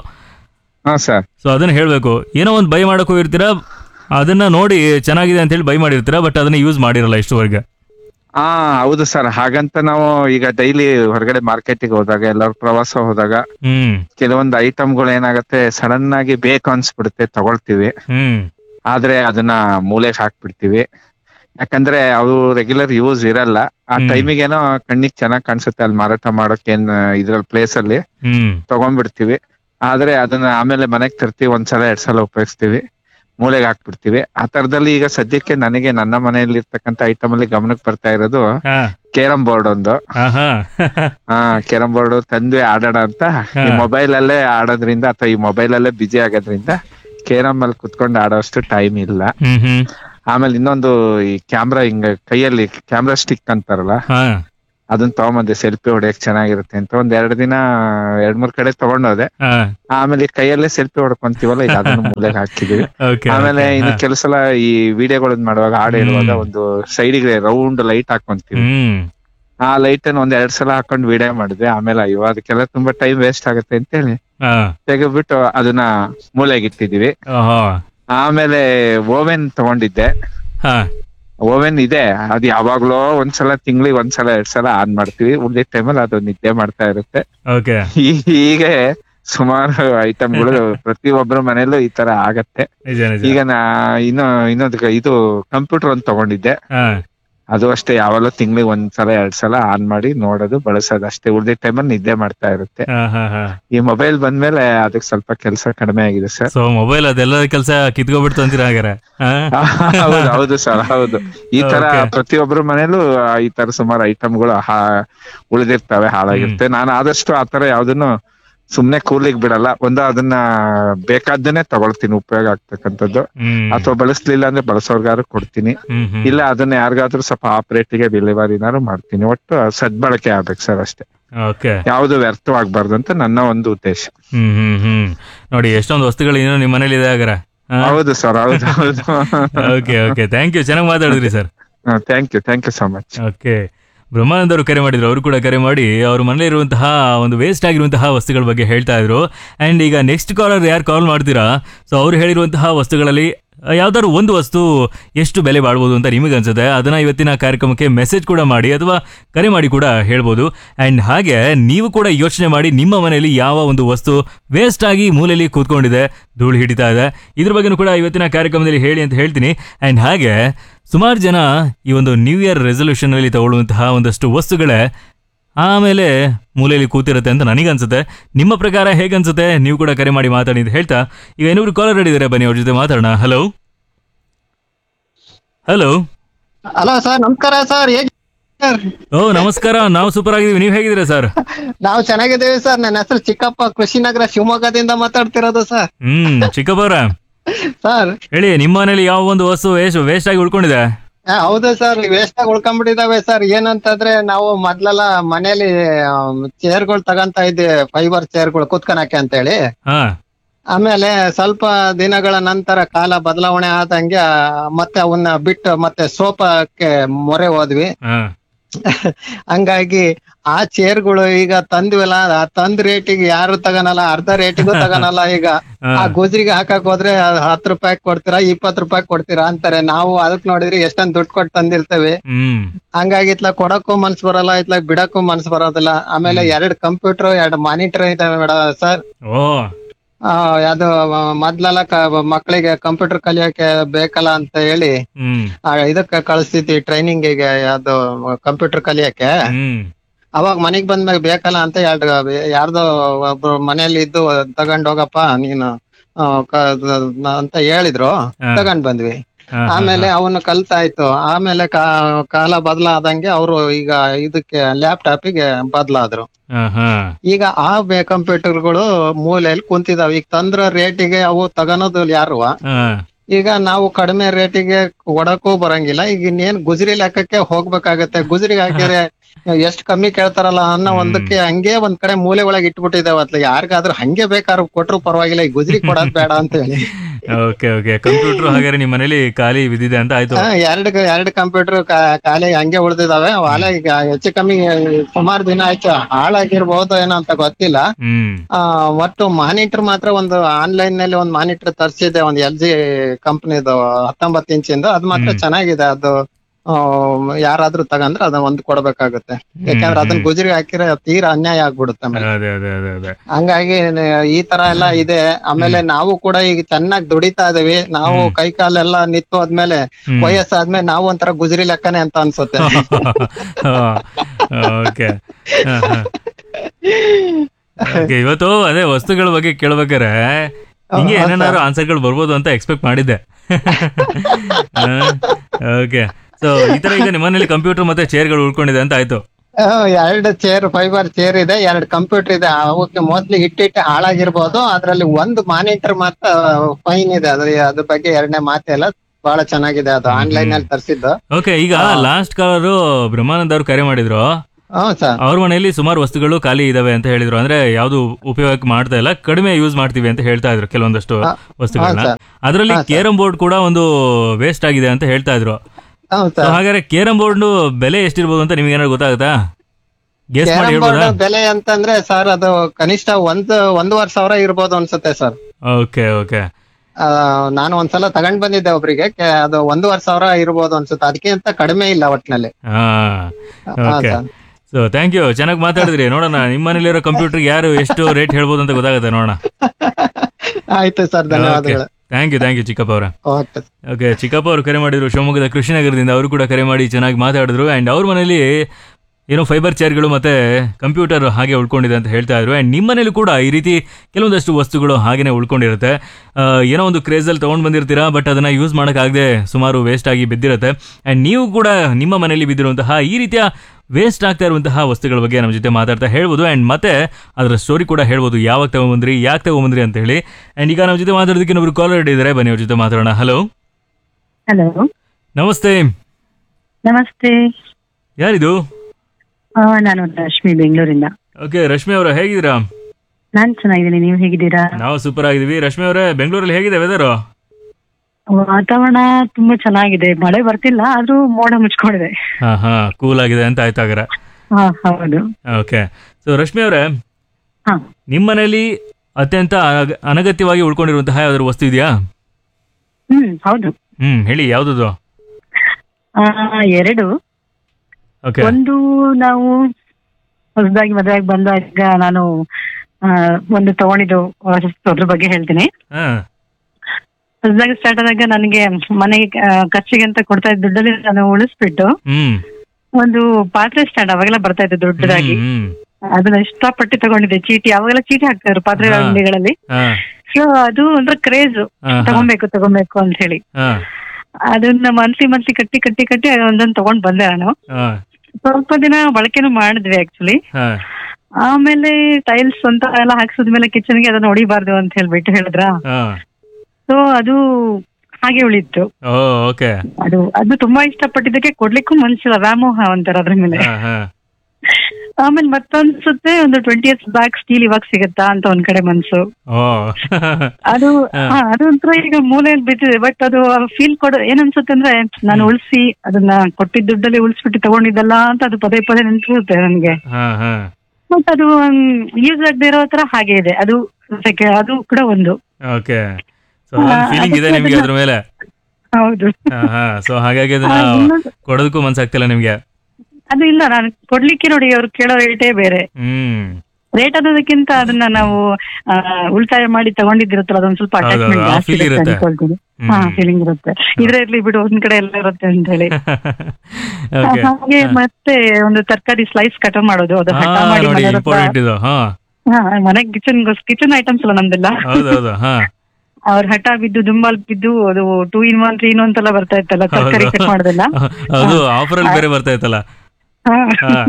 ಹಾ ಸರ್ ಸೊ ಅದನ್ನ ಹೇಳ್ಬೇಕು ಏನೋ ಒಂದು ಬೈ ಮಾಡಕ್ ಹೋಗಿರ್ತೀರಾ ಅದನ್ನ ನೋಡಿ ಚೆನ್ನಾಗಿದೆ ಅಂತ ಹೇಳಿ ಬೈ ಮಾಡಿರ್ತೀರಾ ಬಟ್ ಅದನ್ನ ಯೂಸ್ ಮಾಡಿರಲ್ಲ ಇಷ್ಟುವರೆಗೆ ಹಾ ಹೌದು ಸರ್ ಹಾಗಂತ ನಾವು ಈಗ ಡೈಲಿ ಹೊರಗಡೆ ಮಾರ್ಕೆಟಿಗೆ ಹೋದಾಗ ಎಲ್ಲರೂ ಪ್ರವಾಸ ಹೋದಾಗ ಹ್ಮ್ ಕೆಲವೊಂದು ಐಟಮ್ಗಳು ಏನಾಗತ್ತೆ ಸಡನ್ ಆಗಿ ಬೇಕು ಅನ್ಸ್ಬಿಡುತ್ತೆ ತಗೊಳ್ತೀವಿ ಹ್ಮ್ ಆದ್ರೆ ಅದನ್ನ ಮೂಲೆಗೆ ಹಾಕ್ಬಿಡ್ತೀವಿ ಯಾಕಂದ್ರೆ ಅವು ರೆಗ್ಯುಲರ್ ಯೂಸ್ ಇರಲ್ಲ ಆ ಹ್ಮ್. ಟೈಮಿಗೆ ಏನೋ ಕಣ್ಣಿಗೆ ಚೆನ್ನಾಗ್ ಕಾಣಿಸುತ್ತೆ ಅಲ್ಲಿ ಮಾರಾಟ ಮಾಡೋಕೆ ಏನ್ ಇದ್ರಲ್ಲಿ ಪ್ಲೇಸ್ ಅಲ್ಲಿ ಹ್ಮ್ ತಗೊಂಡ್ಬಿಡ್ತೀವಿ ಆದ್ರೆ ಅದನ್ನ ಆಮೇಲೆ ಮನೆಗ್ ತರ್ತೀವಿ ಒಂದ್ಸಲ ಎರಡ್ ಸಲ ಉಪಯೋಗಿಸ್ತೀವಿ ಮೂಲೆಗೆ ಹಾಕ್ಬಿಡ್ತೀವಿ ಆ ತರದಲ್ಲಿ ಈಗ ಸದ್ಯಕ್ಕೆ ನನಗೆ ನನ್ನ ಮನೆಯಲ್ಲಿ ಇರ್ತಕ್ಕಂಥ ಐಟಮ್ ಅಲ್ಲಿ ಗಮನಕ್ಕೆ ಬರ್ತಾ ಇರೋದು ಹಾ ಕೇರಂ ಬೋರ್ಡ್ ಒಂದು ಆಹಾ ಹಾ ಕೇರಂ ಬೋರ್ಡ್ ತಂದ್ವಿ ಆಡೋಣ ಅಂತ ಈ ಹಾ. ಮೊಬೈಲ್ ಅಲ್ಲೇ ಆಡೋದ್ರಿಂದ ಅಥವಾ ಈ ಮೊಬೈಲ್ ಅಲ್ಲೇ ಬಿಜಿ ಆಗೋದ್ರಿಂದ ಕೇರಂ ಅಲ್ಲಿ ಕುತ್ಕೊಂಡು ಆಡೋಷ್ಟು ಟೈಮ್ ಇಲ್ಲ ಹ್ಮ್ ಹ್ಮ್ ಆಮೇಲೆ ಇನ್ನೊಂದು ಈ ಕ್ಯಾಮ್ರಾ ಹಿಂಗ ಕೈಯಲ್ಲಿ ಕ್ಯಾಮ್ರಾ ಸ್ಟಿಕ್ ಅಂತಾರಲ್ಲ ಹಾ ಅದನ್ನ ತಗೊಂಬಂದೆ ಸೆಲ್ಫಿ ಹೊಡೆಯಕ್ ಚೆನ್ನಾಗಿರುತ್ತೆ ಅಂತ ಒಂದ್ ಎರಡ್ ದಿನ ಎರಡ್ ಮೂರ್ ಕಡೆ ತಗೊಂಡೋದೆ ಹಾ ಆಮೇಲೆ ಈ ಕೈಯಲ್ಲೇ ಸೆಲ್ಫಿ ಹೊಡ್ಕೊಂತೀವಲ್ಲ ಈಗ ಅದನ್ನ ಮೂಲೆಗೆ ಹಾಕಿದೀವಿ ಓಕೆ ಆಮೇಲೆ ಇನ್ನು ಕೆಲವು ಸಲ ಈ ವಿಡಿಯೋಗಳನ್ನ ಮಾಡುವಾಗ ಹಾಡು ಹೇಳುವಾಗ ಹ್ಮ್. ಒಂದು ಸೈಡಿಗೆ ರೌಂಡ್ ಲೈಟ್ ಹಾಕೊಂತೀವಿ ಹ್ಮ್ ಆ ಲೈಟ್ ಅನ್ನು ಒಂದ್ ಎರಡ್ ಸಲ ಹಾಕೊಂಡು ವಿಡಿಯೋ ಮಾಡಿದ್ವಿ ಆಮೇಲೆ ಅಯ್ಯೋ ಅದಕ್ಕೆಲ್ಲ ತುಂಬಾ ಟೈಮ್ ವೇಸ್ಟ್ ಆಗುತ್ತೆ ಅಂತೇಳಿ ಹಾ ತೆಗೆದ್ಬಿಟ್ಟು ಅದನ್ನ ಮೂಲೆಗೆ ಇಟ್ಟಿದೀವಿ ಓಹೋ ಆಮೇಲೆ ಓವೆನ್ ತಗೊಂಡಿದ್ದೆ ಹಾ ಓವೆನ್ ಇದೆ ಅದು ಯಾವಾಗ್ಲೋ ಒಂದ್ಸಲ ತಿಂಗಳಿಗೆ ಒಂದ್ಸಲ ಎರಡ್ ಸಲ ಆನ್ ಮಾಡ್ತೀವಿ ಉಳಿದ ಟೈಮಲ್ಲಿ ಅದು ನಿದ್ದೆ ಮಾಡ್ತಾ ಇರುತ್ತೆ ಓಕೆ ಈ- ಹೀಗೆ ಸುಮಾರು ಐಟಮ್ಗಳು ಪ್ರತಿಯೊಬ್ಬರ ಮನೆಯಲ್ಲೂ ಈ ತರ ಆಗತ್ತೆ ನಿಜ ನಿಜ ಈಗ ನಾ ಇನ್ನು ಇನ್ನೊಂದು ಕ- ಇದು ಕಂಪ್ಯೂಟರ್ ಒಂದು ತಗೊಂಡಿದ್ದೆ ಹಾ ಅದು ಅಷ್ಟೇ ಯಾವಾಗಲೂ ತಿಂಗಳಿಗೆ ಒಂದ್ಸಲ ಎರಡ್ ಸಲ ಆನ್ ಮಾಡಿ ನೋಡೋದು ಬಳಸೋದು ಅಷ್ಟೇ ಉಳಿದ ಟೈಮಲ್ಲಿ ನಿದ್ದೆ ಮಾಡ್ತಾ ಇರುತ್ತೆ ಹಾ ಹಾ ಹಾ ಈ ಮೊಬೈಲ್ ಬಂದ್ಮೇಲೆ ಅದಕ್ಕೆ ಸ್ವಲ್ಪ ಕೆಲಸ ಕಡಿಮೆ ಆಗಿದೆ ಸರ್ ಸೊ ಮೊಬೈಲ್ ಅದೆಲ್ಲ ಕೆಲಸ ಕಿತ್ಕೊಬಿಡ್ತು ಅಂತೀರಾ ಹಾಗಾರೆ ಹಾ? ಹೌದು ಹೌದು ಸರ್ ಹೌದು ಈ ತರ Okay. ಪ್ರತಿಯೊಬ್ಬರ ಮನೇಲೂ ಆ, ಈ ತರ ಸುಮಾರು ಐಟಮ್ಗಳು ಹಾ ಉಳಿದಿರ್ತವೆ ಹಾಳಾಗಿರ್ತವೆ ನಾನು ಆದಷ್ಟು ಆ ತರ ಯಾವ್ದನ್ನು ಸುಮ್ನೆ ಕೂಲಿಗ್ ಬಿಡಲ್ಲ ಒಂದು ಅದನ್ನ ಬೇಕಾದ್ದನ್ನೇ ತಗೊಳ್ತೀನಿ ಉಪಯೋಗ ಆಗ್ತಕ್ಕಂಥದ್ದು ಹ್ಮ್ ಅಥವಾ ಬಳಸ್ಲಿಲ್ಲ ಅಂದ್ರೆ ಬಳಸೋರ್ಗಾರು ಕೊಡ್ತೀನಿ ಹ್ಮ್ ಹ್ಮ್ ಇಲ್ಲ ಅದನ್ನ ಯಾರಿಗಾದ್ರೂ ಸ್ವಲ್ಪ ಆಪರೇಟಿಗೆ ವಿಲೇವಾರಿನಾರು ಮಾಡ್ತೀನಿ ಒಟ್ಟು ಸದ್ಬಳಕೆ ಆಗ್ಬೇಕು ಸರ್ ಅಷ್ಟೇ ಓಕೆ ಯಾವ್ದು ವ್ಯರ್ಥವಾಗ್ಬಾರ್ದು ಅಂತ ನನ್ನ ಒಂದು ಉದ್ದೇಶ ಹ್ಮ್ ಹ್ಮ್ ಹ್ಮ್ ನೋಡಿ ಎಷ್ಟೊಂದು ವಸ್ತುಗಳು ಇನ್ನೂ ನಿಮ್ಮ ಮನೇಲಿ ಇದೆ ಹಾಗಾರೆ ಹೌದು ಸರ್ ಹೌದು ಹೌದು ಓಕೆ ಓಕೆ ಥ್ಯಾಂಕ್ ಯು ಚೆನ್ನಾಗಿ ಮಾತಾಡಿದ್ರಿ sir thank you thank you so much okay Brahmanand ಅವರು ಕರೆ ಮಾಡಿದ್ರು ಅವರು ಕೂಡ ಕರೆ ಮಾಡಿ ಅವ್ರ ಮನೇಲಿ ಇರುವಂತಹ ಒಂದು ವೇಸ್ಟ್ ಆಗಿರುವಂತಹ ವಸ್ತುಗಳ ಬಗ್ಗೆ ಹೇಳ್ತಾ ಇದ್ರು ಅಂಡ್ ಈಗ ನೆಕ್ಸ್ಟ್ ಕಾಲರ್ ಯಾರು ಕಾಲ್ ಮಾಡ್ತೀರಾ ಸೊ ಅವ್ರು ಹೇಳಿರುವಂತಹ ವಸ್ತುಗಳಲ್ಲಿ ಆ, ಯಾವ್ದಾದ್ರು ಒಂದು ವಸ್ತು ಎಷ್ಟು ಬೆಲೆ ಬಾಳ್ಬೋದು ಅಂತ ನಿಮಗೆ ಅನ್ಸುತ್ತೆ ಅದನ್ನ ಇವತ್ತಿನ ಕಾರ್ಯಕ್ರಮಕ್ಕೆ ಮೆಸೇಜ್ ಕೂಡ ಮಾಡಿ ಅಥವಾ ಕರೆ ಮಾಡಿ ಕೂಡ ಹೇಳ್ಬೋದು ಅಂಡ್ ಹಾಗೆ ನೀವು ಕೂಡ ಯೋಚನೆ ಮಾಡಿ ನಿಮ್ಮ ಮನೆಯಲ್ಲಿ ಯಾವ ಒಂದು ವಸ್ತು ವೇಸ್ಟ್ ಆಗಿ ಮೂಲೆಯಲ್ಲಿ ಕೂತ್ಕೊಂಡಿದೆ ಧೂಳು ಹಿಡಿತಾ ಇದೆ ಇದ್ರ ಬಗ್ಗೆನೂ ಕೂಡ ಇವತ್ತಿನ ಕಾರ್ಯಕ್ರಮದಲ್ಲಿ ಹೇಳಿ ಅಂತ ಹೇಳ್ತೀನಿ ಅಂಡ್ ಹಾಗೆ ಸುಮಾರು ಜನ ಈ ಒಂದು ನ್ಯೂ ಇಯರ್ ರೆಸೊಲ್ಯೂಷನ್ ಅಲ್ಲಿ ತಗೊಳ್ಳುವಂತಹ ಒಂದಷ್ಟು ವಸ್ತುಗಳೇ ಆಮೇಲೆ ಮೂಲೆಯಲ್ಲಿ ಕೂತಿರುತ್ತೆ ಅಂತ ನನಗನ್ಸುತ್ತೆ ನಿಮ್ಮ ಪ್ರಕಾರ ಹೇಗನ್ಸುತ್ತೆ ನೀವು ಕೂಡ ಕರೆ ಮಾಡಿ ಮಾತಾಡಿ ಅಂತ ಹೇಳ್ತಾ ಈಗ ಇನ್ನೊಬ್ರು ಕಾಲರ್ ಹಿಡಿದಾರೆ ಬನ್ನಿ ಅವ್ರ ಜೊತೆ ಮಾತಾಡೋಣ ಹಲೋ ಹಲೋ ಹಲೋ ಸರ್ ನಮಸ್ಕಾರ ಸರ್ ಹೇಗೆ ಓ ನಮಸ್ಕಾರ ನಾವು ಸೂಪರ್ ಆಗಿದ್ದೀವಿ ನೀವು ಹೇಗಿದ್ದೀರಾ ಸರ್ ನಾವು ಚೆನ್ನಾಗಿದ್ದೇವೆ ಸರ್ ನನ್ನ ಹೆಸರು ಚಿಕ್ಕಪ್ಪ ಕೃಷಿನಗರ ಶಿವಮೊಗ್ಗದಿಂದ ಮಾತಾಡ್ತಿರೋದು ಸರ್ ಹ್ಮ್ ಚಿಕ್ಕಪ್ಪವ್ರ ಸರ್ ಹೇಳಿ ನಿಮ್ಮ ಮನೇಲಿ ಯಾವ ಒಂದು ವಸ್ತು ವೇಸ್ಟ್ ವೇಸ್ಟ್ ಆಗಿ ಉಳ್ಕೊಂಡಿದೆ ಆ, ಹೌದು ಸರ್ ವೇಸ್ಟ್ ಆಗಿ ಉಳ್ಕೊಂಡ್ಬಿಟ್ಟಿದಾವೆ ಸರ್ ಏನಂತಂದ್ರೆ ನಾವು ಮೊದ್ಲೆಲ್ಲ ಮನೇಲಿ ಚೇರ್ಗಳು ತಗಂತ ಇದ್ವಿ ಫೈಬರ್ ಚೇರ್ಗಳು ಕುತ್ಕೊಳಕ್ಕೆ ಅಂತ ಹೇಳಿ ಹಾ ಆಮೇಲೆ ಸ್ವಲ್ಪ ದಿನಗಳ ನಂತರ ಕಾಲ ಬದಲಾವಣೆ ಆದಂಗೆ ಆ, ಮತ್ತೆ ಅವನ್ನ ಬಿಟ್ಟು ಮತ್ತೆ ಸೋಫಾಕ್ಕೆ ಮೊರೆ ಹೋದ್ವಿ ಹಾ ಹಂಗಾಗಿ ಆ ಚೇರ್ಗಳು ಈಗ ತಂದ್ವಲ್ಲ ಆ ತಂದ್ ರೇಟಿಗೆ ಯಾರು ತಗನಲ್ಲ ಅರ್ಧ ರೇಟಿಗೂ ತಗನಲ್ಲ ಈಗ ಆ ಗುಜ್ರಿಗೆ ಹಾಕಕ್ ಹೋದ್ರೆ ಹತ್ತು ರೂಪಾಯಿ ಕೊಡ್ತೀರಾ ಇಪ್ಪತ್ ರೂಪಾಯಿ ಕೊಡ್ತೀರಾ ಅಂತಾರೆ ನಾವು ಅದಕ್ ನೋಡಿದ್ರೆ ಎಷ್ಟೊಂದ್ ದುಡ್ಡು ಕೊಟ್ಟು ತಂದಿರ್ತೇವೆ ಹ್ಮ್ ಹಂಗಾಗಿ ಇತ್ಲಾಗ ಕೊಡಕ್ಕೂ ಮನ್ಸ್ ಬರಲ್ಲ ಇತ್ಲಾಗ ಬಿಡಕ್ಕೂ ಮನ್ಸ್ ಬರೋದಿಲ್ಲ ಆಮೇಲೆ ಎರಡ್ ಕಂಪ್ಯೂಟರ್ ಎರಡ್ ಮಾನಿಟರ್ ಇದಾವೆ ಮೇಡಮ್ ಸರ್ ಓ ಆ ಅದು ಮೊದ್ಲೆಲ್ಲ ಕ- ಮಕ್ಳಿಗೆ ಕಂಪ್ಯೂಟರ್ ಕಲಿಯಕ್ಕೆ ಬೇಕಲ್ಲ ಅಂತ ಹೇಳಿ ಹ್ಮ್ ಆ, ಇದಕ್ಕೆ ಕಳಿಸ್ತಿದ್ವಿ ಟ್ರೈನಿಂಗಿಗೆ ಅದು ಕಂಪ್ಯೂಟರ್ ಕಲಿಯಕ್ಕೆ ಹ್ಮ್ ಅವಾಗ ಮನೆಗ್ ಬಂದ್ಮೇಲೆ ಬೇಕಲ್ಲ ಅಂತ ಎರಡು ಯಾರ್ದೋ ಒಬ್ರು ಮನೇಲಿ ಇದ್ದು ತಗೊಂಡ್ ಹೋಗಪ್ಪ ನೀನು ಆ, ಕ- ಅಂತ ಹೇಳಿದ್ರು ಹಾ. ತಗೊಂಡ್ ಬಂದ್ವಿ ಹಾ, ಹಾ, ಆಮೇಲೆ ಅವನು ಕಲ್ತಾಯ್ತು ಆಮೇಲೆ ಕಾ- ಕಾಲ ಬದಲಾದಂಗೆ ಅವರು ಈಗ ಇದಕ್ಕೆ ಲ್ಯಾಪ್ಟಾಪಿಗೆ ಬದಲಾದ್ರು ಹಾ ಹಾ ಈಗ ಆ ಬೇ ಕಂಪ್ಯೂಟರ್ಗಳು ಮೂಲೆಯಲ್ಲಿ ಕುಂತಿದಾವೆ ಈಗ ತಂದ್ರ ರೇಟಿಗೆ ಅವು ತಗೊಳೋದು ಯಾರು ಹಾ ಈಗ ನಾವು ಕಡಿಮೆ ರೇಟಿಗೆ ಕೊಡಕ್ಕೂ ಬರಂಗಿಲ್ಲ ಈಗ ಇನ್ನೇನ್ ಗುಜರಿ ಲೆಕ್ಕಕ್ಕೆ ಹೋಗ್ಬೇಕಾಗತ್ತೆ ಗುಜರಿಗೆ ಹಾಕಿದ್ರೆ ಎಷ್ಟ್ ಕಮ್ಮಿ ಕೇಳ್ತಾರಲ್ಲ ಅನ್ನೋ ಒಂದಕ್ಕೆ ಹಂಗೆ ಒಂದ್ ಕಡೆ ಮೂಲೆ ಒಳಗೆ ಇಟ್ಬಿಟ್ಟಿದ್ದೇವೆ ಅತ್ಲ ಯಾರಿಗಾದ್ರೂ ಹಂಗೆ ಬೇಕಾದ್ರೂ ಕೊಟ್ರು ಪರವಾಗಿಲ್ಲ ಈ ಗುಜರಿ ಕೊಡೋದ್ ಬೇಡ ಅಂತ ಹೇಳಿ ಓಕೆ ಓಕೆ ಕಂಪ್ಯೂಟರ್ ಹಾಗಾದ್ರೆ ನಿಮ್ಮ ಮನೇಲಿ ಖಾಲಿ ಬಿದ್ದಿದೆ ಅಂತ ಆಯ್ತು ಹಾ, ಎರಡ್ ಎರಡ್ ಕಂಪ್ಯೂಟರ್ ಖಾಲಿ ಹಂಗೆ ಉಳ್ದಿದಾವೆ ಅವೆಲ್ಲ ಈಗ ಹೆಚ್ಚು ಕಮ್ಮಿ ಸುಮಾರು ದಿನ ಆಯ್ತು ಹಾಳಾಗಿರ್ಬೋದು ಏನೋ ಅಂತ ಗೊತ್ತಿಲ್ಲ ಹ್ಮ್ ಆ ಒಟ್ಟು ಮಾನಿಟರ್ ಮಾತ್ರ ಒಂದು ಆನ್ಲೈನ್ ನಲ್ಲಿ ಒಂದು ಮಾನಿಟರ್ ತರಿಸಿದೆ ಒಂದು ಎಲ್ ಜಿ ಕಂಪನಿದು ಹತ್ತೊಂಬತ್ತು ಇಂಚಿಂದು ಅದು ಮಾತ್ರ ಚೆನ್ನಾಗಿದೆ ಅದು ಆ, ಯಾರಾದ್ರೂ ತಗಂದ್ರೆ ಅದನ್ನ ಒಂದು ಕೊಡ್ಬೇಕಾಗುತ್ತೆ ಯಾಕಂದ್ರೆ ಅದನ್ನ ಗುಜರಿ ಹಾಕಿದ್ರೆ ತೀರಾ ಅನ್ಯಾಯ ಆಗ್ಬಿಡುತ್ತೆ ಆಮೇಲೆ ಅದೇ ಅದೇ ಅದೇ ಅದೇ ಹಂಗಾಗಿ ನ- ಈ ತರ ಎಲ್ಲ ಇದೆ ಆಮೇಲೆ ನಾವು ಕೂಡ ಈಗ ಚೆನ್ನಾಗಿ ದುಡಿತಾ ಇದೀವಿ ನಾವು ಕೈ ಕಾಲೆಲ್ಲ ನಿತ್ತು ಆದ್ಮೇಲೆ ಹ್ಮ್. ವಯಸ್ಸಾದ್ಮೇಲೆ ನಾವು ಒಂಥರ ಗುಜರಿ ಲೆಕ್ಕನೆ ಅಂತ ಅನ್ಸುತ್ತೆ ಓಕೆ ಓಕೆ ಇವತ್ತು ಅದೇ ವಸ್ತುಗಳ ಬಗ್ಗೆ ಕೇಳ್ಬೇಕಾರೆ ಹಿಂಗೆ ಹಾ, ಏನೇನಾದ್ರು ಆನ್ಸರ್ಗಳು ಬರ್ಬೋದು ಅಂತ ಎಕ್ಸ್ಪೆಕ್ಟ್ ಮಾಡಿದ್ದೆ ಓಕೆ ಸೊ ಈ ತರ ಈಗ ನಿಮ್ಮನೇಲಿ ಕಂಪ್ಯೂಟರ್ ಮತ್ತೆ ಚೇರ್ಗಳು ಉಳ್ಕೊಂಡಿದೆ ಅಂತ ಆಯ್ತು ಆ, ಎರಡು ಚೇರ್ ಫೈಬರ್ ಚೇರ್ ಇದೆ ಎರಡು ಕಂಪ್ಯೂಟರ್ ಇದೆ ಅವಕ್ಕೆ ಮೋಸ್ಟ್ಲಿ ಇಟ್ಟಿಟ್ಟು ಹಾಳಾಗಿರ್ಬೋದು ಅದ್ರಲ್ಲಿ ಒಂದು ಮಾನಿಟರ್ ಮಾತ್ರ ಫೈನ್ ಇದೆ ಅದ್ರ ಅದ್ರ ಬಗ್ಗೆ ಎರಡನೇ ಮಾತಿಲ್ಲ ಬಹಳ ಚೆನ್ನಾಗಿದೆ ಅದು ಆನ್ಲೈನ್ ಅಲ್ಲಿ ತರಿಸಿದ್ದು ಓಕೆ ಈಗ ಲಾಸ್ಟ್ ಕಾಲರು ಬ್ರಹ್ಮಾನಂದ್ ಅವ್ರು ಕರೆ ಮಾಡಿದ್ರು ಹ್ಮ್ ಸರ್ ಅವ್ರ ಮನೆಯಲ್ಲಿ ಸುಮಾರು ವಸ್ತುಗಳು ಖಾಲಿ ಇದಾವೆ ಅಂತ ಹೇಳಿದ್ರು ಅಂದ್ರೆ ಯಾವ್ದು ಉಪಯೋಗಕ್ಕೆ ಮಾಡ್ತಾ ಇಲ್ಲ ಕಡಿಮೆ ಯೂಸ್ ಮಾಡ್ತೀವಿ ಅಂತ ಹೇಳ್ತಾ ಇದ್ರು ಕೆಲವೊಂದಷ್ಟು ವಸ್ತುಗಳನ್ನ ಹಾ, ಸರ್. ಅದರಲ್ಲಿ ಹಾ, ಸರ್. ಕೇರಂ ಬೋರ್ಡ್ ಕೂಡ ಒಂದು ವೇಸ್ಟ್ ಆಗಿದೆ ಅಂತ ಹೇಳ್ತಾ ಇದ್ರು ಹೌದು So, ಸರ್ ಹಾಗಾದ್ರೆ ಕೇರಂ ಬೋರ್ಡ್ ಬೆಲೆ ಎಷ್ಟಿರ್ಬೋದು ಅಂತ ನಿಮ್ಗೆ ಏನಾದ್ರು ಗೊತ್ತಾಗುತ್ತಾ ಗೆಸ್ ಮಾಡಿ ಕ್ಯಾರಂ ಹೇಳ್ಬೋದಾ ಬೋರ್ಡ್ ಬೆಲೆ ಅಂತಂದ್ರೆ ಸರ್ ಅದು ಕನಿಷ್ಠ ಒಂದ್ ಒಂದೂವರೆ ಸಾವಿರ ಇರ್ಬೋದು ಅನ್ಸುತ್ತೆ ಸರ್ ಓಕೆ ಓಕೆ ನಾನು ಒಂದ್ಸಲ ತಗೊಂಡ್ ಬಂದಿದ್ದೆ ಒಬ್ರಿಗೆ ಕೆ- ಅದು ಒಂದೂವರೆ ಸಾವಿರ ಇರ್ಬೋದು ಅನ್ಸುತ್ತೆ ಅದಕ್ಕಿಂತ ಕಡಿಮೆ ಇಲ್ಲ ಒಟ್ನಲ್ಲಿ ಹಾ ಹಾ, okay sir. So thank you ಚೆನ್ನಾಗಿ ಮಾತಾಡಿದ್ರಿ ನೋಡೋಣ ನಿಮ್ಮ ಮನೇಲಿರೋ ಕಂಪ್ಯೂಟರ್ ಯಾರು ಎಷ್ಟು ರೇಟ್ ಹೇಳ್ಬೋದು ಅಂತ ಗೊತ್ತಾಗುತ್ತೆ ನೋಡೋಣ ಆಯ್ತು ಸರ್ ಧನ್ಯವಾದಗಳು ಥ್ಯಾಂಕ್ ಯು ಥ್ಯಾಂಕ್ ಯು ಚಿಕ್ಕಪ್ಪ ಅವರ ಓಕೆ ಓಕೆ ಚಿಕ್ಕಪ್ಪ ಅವರು ಕರೆ ಮಾಡಿದ್ರು ಶಿವಮೊಗ್ಗದ ಕೃಷ್ಣನಗರದಿಂದ ಅವರು ಕೂಡ ಕರೆ ಮಾಡಿ ಚೆನ್ನಾಗಿ ಮಾತಾಡಿದ್ರು ಆ್ಯಂಡ್ ಅವ್ರ ಮನೇಲಿ ಏನೋ ಫೈಬರ್ ಚೇರ್ಗಳು ಮತ್ತೆ ಕಂಪ್ಯೂಟರ್ ಹಾಗೆ ಉಳ್ಕೊಂಡಿದೆ ಅಂತ ಹೇಳ್ತಾ ಇದ್ರು ಆ್ಯಂಡ್ ನಿಮ್ಮ ಮನೇಲಿ ಕೂಡ ಈ ರೀತಿ ಕೆಲವೊಂದಷ್ಟು ವಸ್ತುಗಳು ಹಾಗೇನೆ ಉಳ್ಕೊಂಡಿರುತ್ತೆ ಆ, ಏನೋ ಒಂದು ಕ್ರೇಜಲ್ಲಿ ತೊಗೊಂಡು ಬಂದಿರ್ತೀರಾ ಬಟ್ ಅದನ್ನು ಯೂಸ್ ಮಾಡೋಕ್ಕಾಗದೆ ಸುಮಾರು ವೇಸ್ಟ್ ಆಗಿ ಬಿದ್ದಿರುತ್ತೆ ಆ್ಯಂಡ್ ನೀವು ಕೂಡ ನಿಮ್ಮ ಮನೇಲಿ ಬಿದ್ದಿರುವಂತಹ ಈ ರೀತಿಯ ವೇಸ್ಟ್ ಆಗ್ತಾ ಇರುವಂತಹ ವಸ್ತುಗಳ ಬಗ್ಗೆ ನಮ್ಮ ಜೊತೆ ಮಾತಾಡ್ತಾ ಹೇಳ್ಬೋದು ಆ್ಯಂಡ್ ಮತ್ತೆ ಅದರ ಸ್ಟೋರಿ ಕೂಡ ಹೇಳ್ಬೋದು ಯಾವಾಗ ತಗೊಂಬಂದ್ರಿ ಯಾಕೆ ತಗೊಂಬಂದ್ರಿ ಅಂತ ಹೇಳಿ ಆ್ಯಂಡ್ ಈಗ ನಮ್ಮ ಜೊತೆ ಮಾತಾಡೋದಕ್ಕೆ ಇನ್ನೊಬ್ರು ಕಾಲರ್ ಇದ್ದಾರೆ ಬನ್ನಿ ಅವ್ರ ಜೊತೆ ಮಾತಾಡೋಣ ಹಲೋ ಹಲೋ ನಮಸ್ತೆ ನಮಸ್ತೆ ಯಾರಿದು ಆ, ನಾನು ರಶ್ಮಿ ಬೆಂಗಳೂರಿಂದ ಓಕೆ ರಶ್ಮಿ ಅವರ ಹೇಗಿದ್ದೀರಾ ನಾನ್ ಚೆನ್ನಾಗಿದ್ದೀನಿ ನೀವು ಹೇಗಿದ್ದೀರಾ ನಾವು ಸೂಪರ್ ಆಗಿದ್ದೀವಿ ರಶ್ಮಿ ಅವರೇ ಬೆಂಗಳೂರಲ್ಲಿ ಹೇಗಿದೆ ವೆದರು ವಾತಾವರಣ ತುಂಬಾ ಚೆನ್ನಾಗಿದೆ ಮಳೆ ಬರ್ತಿಲ್ಲ ಆದ್ರೂ ಮೋಡ ಮುಚ್ಕೊಂಡಿದೆ ಹಾ ಹಾ ಕೂಲ್ ಆಗಿದೆ ಅಂತ ಆಯ್ತಾಗರ ಹಾ ಹೌದು ಓಕೆ ಸೊ ರಶ್ಮಿ ಅವರೇ ಹಾ. ನಿಮ್ಮ ಮನೆಯಲ್ಲಿ ಅತ್ಯಂತ ಅನಗ- ಅನಗತ್ಯವಾಗಿ ಉಳ್ಕೊಂಡಿರುವಂತಹ ಯಾವ್ದಾದ್ರು ವಸ್ತು ಇದೆಯಾ ಹ್ಮ್ ಹೌದು ಹ್ಮ್ ಹೇಳಿ ಯಾವ್ದದು ಆ, ಎರಡು ಓಕೆ ಒಂದು ನಾವು ಹೊಸದಾಗಿ ಮದುವೆಯಾಗಿ ಬಂದಾಗ ನಾನು ಆ, ಒಂದು ತಗೊಂಡಿದ್ದು ವಸ್ತು ಅದ್ರ ಬಗ್ಗೆ ಹೇಳ್ತೀನಿ ಹಾ ಹೊಸದಾಗಿ ಸ್ಟಾರ್ಟ್ ಆದಾಗ ನನಗೆ ಮನೆಗೆ ಆ, ಖರ್ಚಿಗೆ ಅಂತ ಕೊಡ್ತಾ ಇದ್ದ ದುಡ್ಡಲ್ಲಿ ನಾನು ಉಳಿಸ್ಬಿಟ್ಟು ಹ್ಮ್ ಒಂದು ಪಾತ್ರೆ ಸ್ಟ್ಯಾಂಡ್ ಅವಾಗೆಲ್ಲ ಬರ್ತಾ ಇತ್ತು ದೊಡ್ಡದಾಗಿ ಹ್ಮ್ ಅದನ್ನ ಇಷ್ಟಪಟ್ಟು ತಗೊಂಡಿದ್ದೆ ಚೀಟಿ ಅವಾಗೆಲ್ಲ ಚೀಟಿ ಹಾಕ್ತಾರೆ ಪಾತ್ರೆ ಹಾ. ಅಂಗಡಿಗಳಲ್ಲಿ ಹಾ ಸೊ ಅದು ಅಂದ್ರೆ ಕ್ರೇಜ್ ಹಾ, ಹಾ. ತಗೊಬೇಕು ತಗೊಬೇಕು ಅಂತ ಹೇಳಿ ಹಾ ಅದನ್ನ ಮಂತ್ಲಿ ಮಂತ್ಲಿ ಕಟ್ಟಿ ಕಟ್ಟಿ ಕಟ್ಟಿ ಒಂದೊಂದು ತಗೊಂಡ್ ಬಂದೆ ನಾನು ಹಾ ಸ್ವಲ್ಪ ದಿನ ಬಳಕೆನೂ ಮಾಡಿದ್ವಿ ಆಕ್ಚುಲಿ ಹಾ ಆಮೇಲೆ ಟೈಲ್ಸ್ ಅಂತ ಎಲ್ಲ ಹಾಕ್ಸಿದ್ಮೇಲೆ ಕಿಚನ್ ಗೆ ಅದನ್ನ ಹೊಡಿಬಾರ್ದು ಅಂತ ಹೇಳ್ಬಿಟ್ಟು ಹೇಳಿದ್ರ ಹಾ ಸೊ ಅದು ಹಾಗೆ ಉಳಿತು ಓ ಓಕೆ ಅದು ಅದು ತುಂಬಾ ಇಷ್ಟಪಟ್ಟಿದ್ದಕ್ಕೆ ಕೊಡ್ಲಿಕ್ಕೂ ಮನ್ಸಿಲ್ಲ ವ್ಯಾಮೋಹ ಅಂತಾರ ಅದ್ರ ಮೇಲೆ ಹಾ ಹಾ ಆಮೇಲೆ ಮತ್ತೊಂದ್ಸತ್ತೆ ಒಂದು ಟ್ವೆಂಟಿ ಇಯರ್ಸ್ ಬ್ಯಾಕ್ ಸ್ಟೀಲ್ ಇವಾಗ ಸಿಗತ್ತಾ ಅಂತ ಒಂದ್ ಕಡೆ ಮನ್ಸು ಓ ಅದು ಹಾ. ಹಾ, ಅದು ಒಂಥರ ಈಗ ಮೂಲೆಯಲ್ಲಿ ಬಿದ್ದಿದೆ ಬಟ್ ಅದು ಫೀಲ್ ಕೊಡೋ ಏನನ್ಸುತ್ತೆ ಅಂದ್ರೆ ನಾನು ಉಳಿಸಿ ಅದನ್ನ ಕೊಟ್ಟಿದ್ದ ದುಡ್ಡಲ್ಲಿ ಉಳಿಸ್ಬಿಟ್ಟು ತಗೊಂಡಿದ್ದಲ್ಲ ಅಂತ ಅದು ಪದೇ ಪದೇ ನೆನ್ಪಿರುತ್ತೆ ನನ್ಗೆ ಹಾ ಹಾ ಮತ್ ಅದು ಯೂಸ್ ಆಗದೆ ಇರೋ ತರ ಹಾಗೆ ಇದೆ ಅದು ಸೆಕೆ- ಅದು ಕೂಡ ಒಂದು ಓಕೆ ಸೊ ಹಾ, ಫೀಲಿಂಗ್ ಇದೆ ಅದಕ್ಕೆ ನಿಮ್ಗೆ ಅದನ್ನ- ಅದ್ರ ಮೇಲೆ ಹೌದು ಹಾ ಹಾ ಸೊ ಹಾಗಾಗಿ ಅದನ್ನ ಆ, ಇನ್ನೊಂದು- ಕೊಡೋದಕ್ಕೂ ಮನ್ಸಾಗ್ತಿಲ್ಲ ನಿಮ್ಗೆ ಅದು ಇಲ್ಲ ನಾನು ಕೊಡ್ಲಿಕ್ಕೆ ನೋಡಿ ಅವ್ರು ಕೇಳೋ ರೇಟೇ ಬೇರೆ ಹ್ಮ್ ರೇಟ್ ಅನ್ನೋದಕ್ಕಿಂತ ಅದನ್ನ ನಾವು ಆ, ಉಳಿತಾಯ ಮಾಡಿ ತಗೊಂಡಿದ್ದಿರುತ್ತಲ್ಲ ಅದೊಂದ್ ಸ್ವಲ್ಪ ಹೌದು, ಅಟ್ಯಾಚ್ಮೆಂಟ್ ಆ ಜಾಸ್ತಿ feel ಇರುತ್ತೆ ಇರುತ್ತೆ. ಅನ್ಕೊಳ್ತೀನಿ ಹ್ಮ್. ಹಾ ಫೀಲಿಂಗ್ ಇರುತ್ತೆ ಇದ್ರೆ ಇರ್ಲಿ ಬಿಡು ಒಂದ್ ಕಡೆ ಎಲ್ಲ ಇರುತ್ತೆ ಅಂತ ಹೇಳಿ ಓಕೆ ಹಾಗೆ ಮತ್ತೆ ಒಂದು ತರಕಾರಿ ಸ್ಲೈಸ್ ಕಟ್ ಮಾಡೋದು ಅದು ಹಾ ಹಠ ಮಾಡಿ ನೋಡಿ ಮನೆಯವ್ರ ಹತ್ರ- ಇಂಪಾರ್ಟೆಂಟ್ ಇದು ಹಾ ಹಾ ಮನೆಗೆ ಕಿಚನ್ ಕಿಚನ್ ಐಟಮ್ಸ್ ಅಲ್ಲ ನಮ್ದೆಲ್ಲ ಹೌದೌದು ಹಾ ಅವ್ರ ಹಠ ಬಿದ್ದು ದುಂಬಾಲ್ ಬಿದ್ದು ಅದು two in one three in ಅಂತೆಲ್ಲ ಬರ್ತಾ ಇತ್ತಲ್ಲ ತರಕಾರಿ ಹೌದು. ಕಟ್ ಮಾಡೋದೆಲ್ಲ ಅದು ಆಫರ್ ಅಲ್ಲಿ ಬೇರೆ ಬರ್ತಾ ಇತ್ತಲ್ಲ ಹಾ. ಹಾ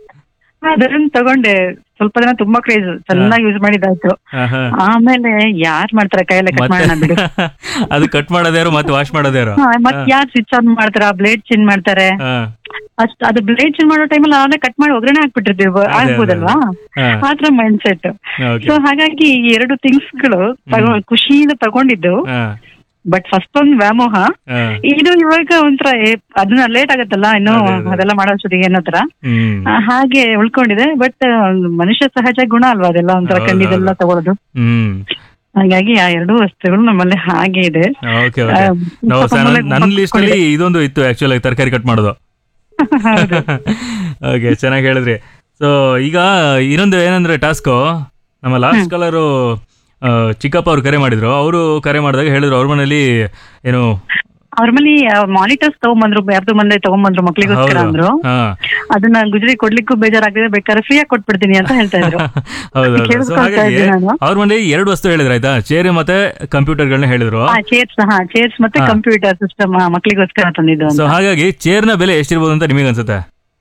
ಅದನ್ನ ತಗೊಂಡೆ ಸ್ವಲ್ಪ ದಿನ ತುಂಬಾ ಕ್ರೇಜ್ ಚೆನ್ನಾಗಿ ಯೂಸ್ ಮಾಡಿದಾಯ್ತು ಹಾ, ಹಾ. ಆಮೇಲೆ ಯಾರ್ ಮಾಡ್ತಾರೆ ಕೈಯಲ್ಲೇ ಕಟ್ ಮಾಡೋಣ ಬಿಡು ಅದು ಕಟ್ ಮಾಡೋದ್ಯಾರು ಮತ್ತೆ ವಾಶ್ ಮಾಡೋದ್ಯಾರು ಹಾ, ಮತ್ ಯಾರ್ ಸ್ವಿಚ್ ಆನ್ ಮಾಡ್ತಾರ ಬ್ಲೇಡ್ ಚೇಂಜ್ ಮಾಡ್ತಾರೆ ಹಾ ಅಷ್ಟ್ ಅದು ಬ್ಲೇಡ್ ಚೇಂಜ್ ಮಾಡೋ ಟೈಮಲ್ಲಿ ನಾನೇ ಕಟ್ ಮಾಡಿ ಒಗ್ಗರಣೆ ಹಾಕ್ಬಿಟ್ಟಿರ್ತೀವಿ ಅದೇ, ಆಗ್ಬೋದಲ್ವಾ ಹಾ. ಆತರ ಮೈಂಡ್ ಸೆಟ್ ಓಕೆ ಸೊ ಹಾಗಾಗಿ ಈ ಎರಡು ಥಿಂಗ್ಸ್ ಗಳು ತಗೊ- ಖುಷಿಯಿಂದ ತಗೊಂಡಿದ್ದು ಹಾ ಬಟ್ ಫಸ್ಟ್ ಒಂದು ವ್ಯಾಮೋಹ ಹಾ ಇದು ಇವಾಗ ಒಂಥರ ಏ- ಅದನ್ನ ಲೇಟ್ ಆಗತ್ತಲ್ಲ ಇನ್ನು ಅದೇ, ಅದೇ. ಅದೆಲ್ಲ ಮಾಡೋಷ್ಟೊತ್ತಿಗೆ ಅನ್ನೋ ತರ ಹ್ಮ್ ಆ, ಹಾಗೆ ಉಳ್ಕೊಂಡಿದೆ ಬಟ್ ಮನುಷ್ಯ ಸಹಜ ಗುಣ ಅಲ್ವಾ ಅದೆಲ್ಲ ಒಂಥರ ಹೌದು, ಕಂಡಿದೆಲ್ಲ ಹೌದು. ತಗೊಳ್ಳೋದು ಹ್ಮ್ ಹಾಗಾಗಿ ಆ ಎರಡು ವಸ್ತುಗಳು ನಮ್ಮಲ್ಲಿ ಹಾಗೆ ಇದೆ ಓಕೆ ಆ, ಓಕೆ ನಾವು ಸ್ವಲ್ಪ ಮೂಲೆಗೆ ನನ್ನ ಮುಚ್ಕೊಂಡಿದೆ. ಲಿಸ್ಟ್ ಅಲ್ಲಿ ಇದೊಂದು ಇತ್ತು ಆಕ್ಚುಲ್ ಆಗಿ ತರಕಾರಿ ಕಟ್ ಮಾಡೋದು ಹೌದು ಓಕೆ ಚೆನ್ನಾಗಿ ಹೇಳಿದ್ರಿ ಸೊ ಈಗ ಇನ್ನೊಂದು ಏನಂದ್ರೆ ಟಾಸ್ಕು ನಮ್ಮ ಲಾಸ್ಟ್ ಕಲರು ಚಿಕ್ಕಪ್ಪ ಅವ್ರು ಕರೆ ಮಾಡಿದ್ರು ಅವರು ಕರೆ ಮಾಡಿದಾಗ ಹೇಳಿದ್ರು ಅವ್ರ ಮನೇಲಿ ಏನು ಅವ್ರ ಮನೆ ಮಾನಿಟರ್ಸ್ ತಗೊಂಬಂದ್ರು ಯಾರ್ದು ಮಂದೆ ತಗೊಂಬಂದ್ರು ಮಕ್ಳಿಗೋಸ್ಕರ ಹೌದು ಅಂದ್ರು ಹಾ ಅದನ್ನ ಗುಜರಿ ಕೊಡ್ಲಿಕ್ಕೂ ಬೇಜಾರಾಗಿದೆ ಬೇಕಾದ್ರೆ ಫ್ರೀ ಆಗಿ ಕೊಟ್ಬಿಡ್ತೀನಿ ಅಂತ ಹೇಳ್ತಾ ಇದ್ರು ಹೌದು ಸೊ ಕೇಳಿಸ್ಕೊಳ್ತಾ ಹಾಗಾಗಿ ಇದ್ದೆ ನಾನು. ಅವ್ರ ಮನೇಲಿ ಎರಡು ವಸ್ತು ಹೇಳಿದ್ರು ಆಯ್ತಾ ಚೇರ್ ಮತ್ತೆ ಕಂಪ್ಯೂಟರ್ಗಳನ್ನ ಹೇಳಿದ್ರು ಹಾ ಚೇರ್ಸ್ ಹಾ ಚೇರ್ಸ್ ಮತ್ತೆ ಹಾ. ಕಂಪ್ಯೂಟರ್ ಸಿಸ್ಟಮ್ ಮಕ್ಳಿಗೋಸ್ಕರ ತಂದಿದ್ದು ಸೊ ಅಂತ ಹಾಗಾಗಿ ಚೇರ್ನ ಬೆಲೆ ಎಷ್ಟಿರ್ಬೋದು ಅಂತ ನಿಮಗೆ ಅನ್ಸುತ್ತೆ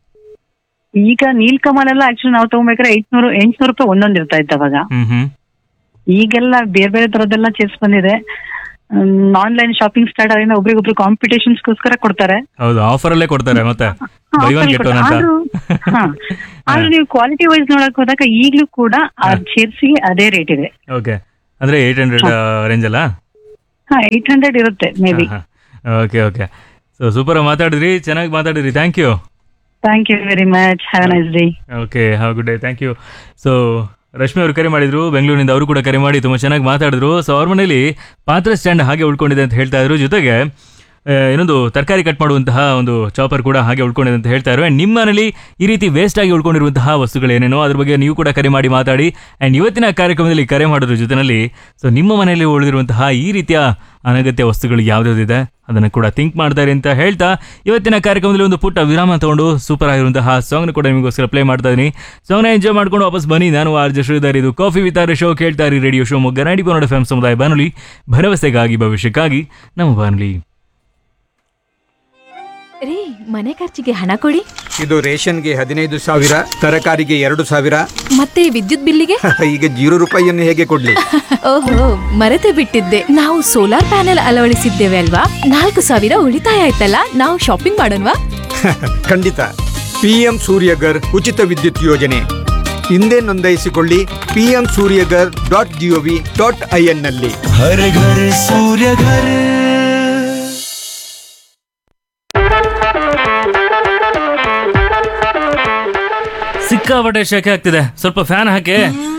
ಈಗ ನೀಲ್ಕಮಲ್ ಎಲ್ಲ ಆಕ್ಚುಲಿ ನಾವು ತಗೊಂಬೇಕಾದ್ರೆ ಎಂಟ್ನೂರು ಎಂಟ್ನೂರು ರೂಪಾಯಿ ಒಂದೊಂದು ಇರ್ತಾ ಇತ್ತು ಅವಾಗ ಹ್ಮ್ ಹ್ಮ್ ಈಗೆಲ್ಲ ಬೇರೆ ಬೇರೆ ತರದೆಲ್ಲ ಚೇರ್ಸ್ ಬಂದಿದೆ ಆನ್ಲೈನ್ ಶಾಪಿಂಗ್ ಸ್ಟಾರ್ಟ್ ಆದ್ರಿಂದ ಒಬ್ರಿಗೊಬ್ರು ಕಾಂಪಿಟೇಷನ್ಸ್ಗೋಸ್ಕರ ಕೊಡ್ತಾರೆ ಹೌದು ಆಫರ್ ಅಲ್ಲೇ ಕೊಡ್ತಾರೆ ಮತ್ತೆ ಬೈ ಒನ್ ಗೆಟ್ ಒನ್ ಅಂತ ಆದ್ರೂ ಹಾ. ಆದ್ರೂ ನೀವು ಕ್ವಾಲಿಟಿ ವೈಸ್ ನೋಡಕ್ ಹೋದಾಗ ಈಗ್ಲೂ ಕೂಡ ಆ ಚೇರ್ಸ್ಗೆ ಅದೇ ರೇಟ್ ಇದೆ ಓಕೆ ಅಂದ್ರೆ ಏಟ್ ಹಂಡ್ರೆಡ್ ರೇಂಜ್ ಅಲ್ಲ ಹಾ ಏಟ್ ಹಂಡ್ರೆಡ್ ಇರುತ್ತೆ maybe okay okay so super ಮಾತಾಡಿದ್ರಿ ಚೆನ್ನಾಗಿ ಮಾತಾಡಿದ್ರಿ thank you thank you very much have nice day okay have good day thank you so Rashmi ಅವರು ಕರೆ ಮಾಡಿದ್ರು ಬೆಂಗಳೂರಿನಿಂದ ಅವರು ಕೂಡ ಕರೆ ಮಾಡಿ ತುಂಬ ಚೆನ್ನಾಗಿ ಮಾತಾಡಿದ್ರು ಸೊ ಅವ್ರ ಮನೇಲಿ ಪಾತ್ರೆ ಸ್ಟ್ಯಾಂಡ್ ಹಾಗೆ ಉಳ್ಕೊಂಡಿದೆ ಅಂತ ಹೇಳ್ತಾ ಇದ್ರು ಜೊತೆಗೆ ಆ, ಇನ್ನೊಂದು ತರಕಾರಿ ಕಟ್ ಮಾಡುವಂತಹ ಒಂದು ಚಾಪರ್ ಕೂಡ ಹಾಗೆ ಉಳ್ಕೊಂಡಿದೆ ಅಂತ ಹೇಳ್ತಾ ಇದ್ರು ಆ್ಯಂಡ್ ನಿಮ್ಮ ಮನೇಲಿ ಈ ರೀತಿ ವೇಸ್ಟ್ ಆಗಿ ಉಳ್ಕೊಂಡಿರುವಂತಹ ವಸ್ತುಗಳೇನೇನೋ ಅದ್ರ ಬಗ್ಗೆ ನೀವು ಕೂಡ ಕರೆ ಮಾಡಿ ಮಾತಾಡಿ ಆ್ಯಂಡ್ ಇವತ್ತಿನ ಕಾರ್ಯಕ್ರಮದಲ್ಲಿ ಕರೆ ಮಾಡೋದ್ರ ಜೊತೆನಲ್ಲಿ ಸೊ ನಿಮ್ಮ ಮನೆಯಲ್ಲಿ ಉಳಿದಿರುವಂತಹ ಈ ರೀತಿಯ ಅನಗತ್ಯ ವಸ್ತುಗಳು ಯಾವ್ದಾವ್ದಿದೆ ಅದನ್ನು ಕೂಡ ಥಿಂಕ್ ಮಾಡ್ತಾರೆ ಅಂತ ಹೇಳ್ತಾ ಇವತ್ತಿನ ಕಾರ್ಯಕ್ರಮದಲ್ಲಿ ಒಂದು ಪುಟ್ಟ ವಿರಾಮ ತಗೊಂಡು ಸೂಪರ್ ಆಗಿರುವಂತಹ ಸಾಂಗ್ನ ಕೂಡ ನಿಮಗೋಸ್ಕರ ಪ್ಲೇ ಮಾಡ್ತಾ ಇದೀನಿ ಸಾಂಗ್ನ ಎಂಜಾಯ್ ಮಾಡ್ಕೊಂಡು ವಾಪಸ್ ಬನ್ನಿ ನಾನು ಆರ್ ಜೆ ಶ್ರೀಧರ್ ಇದು ಕಾಫಿ ವಿತಾರ ಶೋ ಕೇಳ್ತಾ ಇರಿ ರೇಡಿಯೋ ಶೋ ಮೊಗ್ಗ ನೈಂಟಿ ಪನ್ನಡ ಎಫ್ ಸಮುದಾಯ ಬಾನುಲಿ ಭರವಸೆಗಾಗಿ ಭವಿಷ್ಯಕ್ಕಾಗಿ ನಮ್ಮ ಬಾನುಲಿ ರೀ ಮನೆ ಖರ್ಚಿಗೆ ಹಣ ಕೊಡಿ ಇದು ರೇಷನ್ಗೆ ಹದಿನೈದು ಸಾವಿರ ತರಕಾರಿಗೆ ಎರಡು ಸಾವಿರ ಮತ್ತೆ ವಿದ್ಯುತ್ ಬಿಲ್ಲಿಗೆ ಈಗ ಜೀರೋ ರೂಪಾಯಿಯನ್ನು ಹೇಗೆ ಕೊಡ್ಲಿ ಓಹೋ ಮರೆತೇ ಬಿಟ್ಟಿದ್ದೆ ನಾವು ಸೋಲಾರ್ ಪ್ಯಾನೆಲ್ ಅಳವಡಿಸಿದ್ದೇವೆ ಅಲ್ವಾ ನಾಲ್ಕು ಸಾವಿರ ಉಳಿತಾಯ ಆಯ್ತಲ್ಲ ನಾವು ಶಾಪಿಂಗ್ ಮಾಡೋಣವಾ ಖಂಡಿತ ಪಿಎಂ ಸೂರ್ಯಗರ್ ಉಚಿತ ವಿದ್ಯುತ್ ಯೋಜನೆ ಹಿಂದೆ ನೋಂದಾಯಿಸಿಕೊಳ್ಳಿ PM Suryaghar dot G O V dot I N ನಲ್ಲಿ हर घर सूर्य घर ಸಿಕ್ಕಾಪಟ್ಟೆ ಶೆಕೆ ಆಗ್ತಿದೆ ಸ್ವಲ್ಪ ಫ್ಯಾನ್ ಹಾಕಿ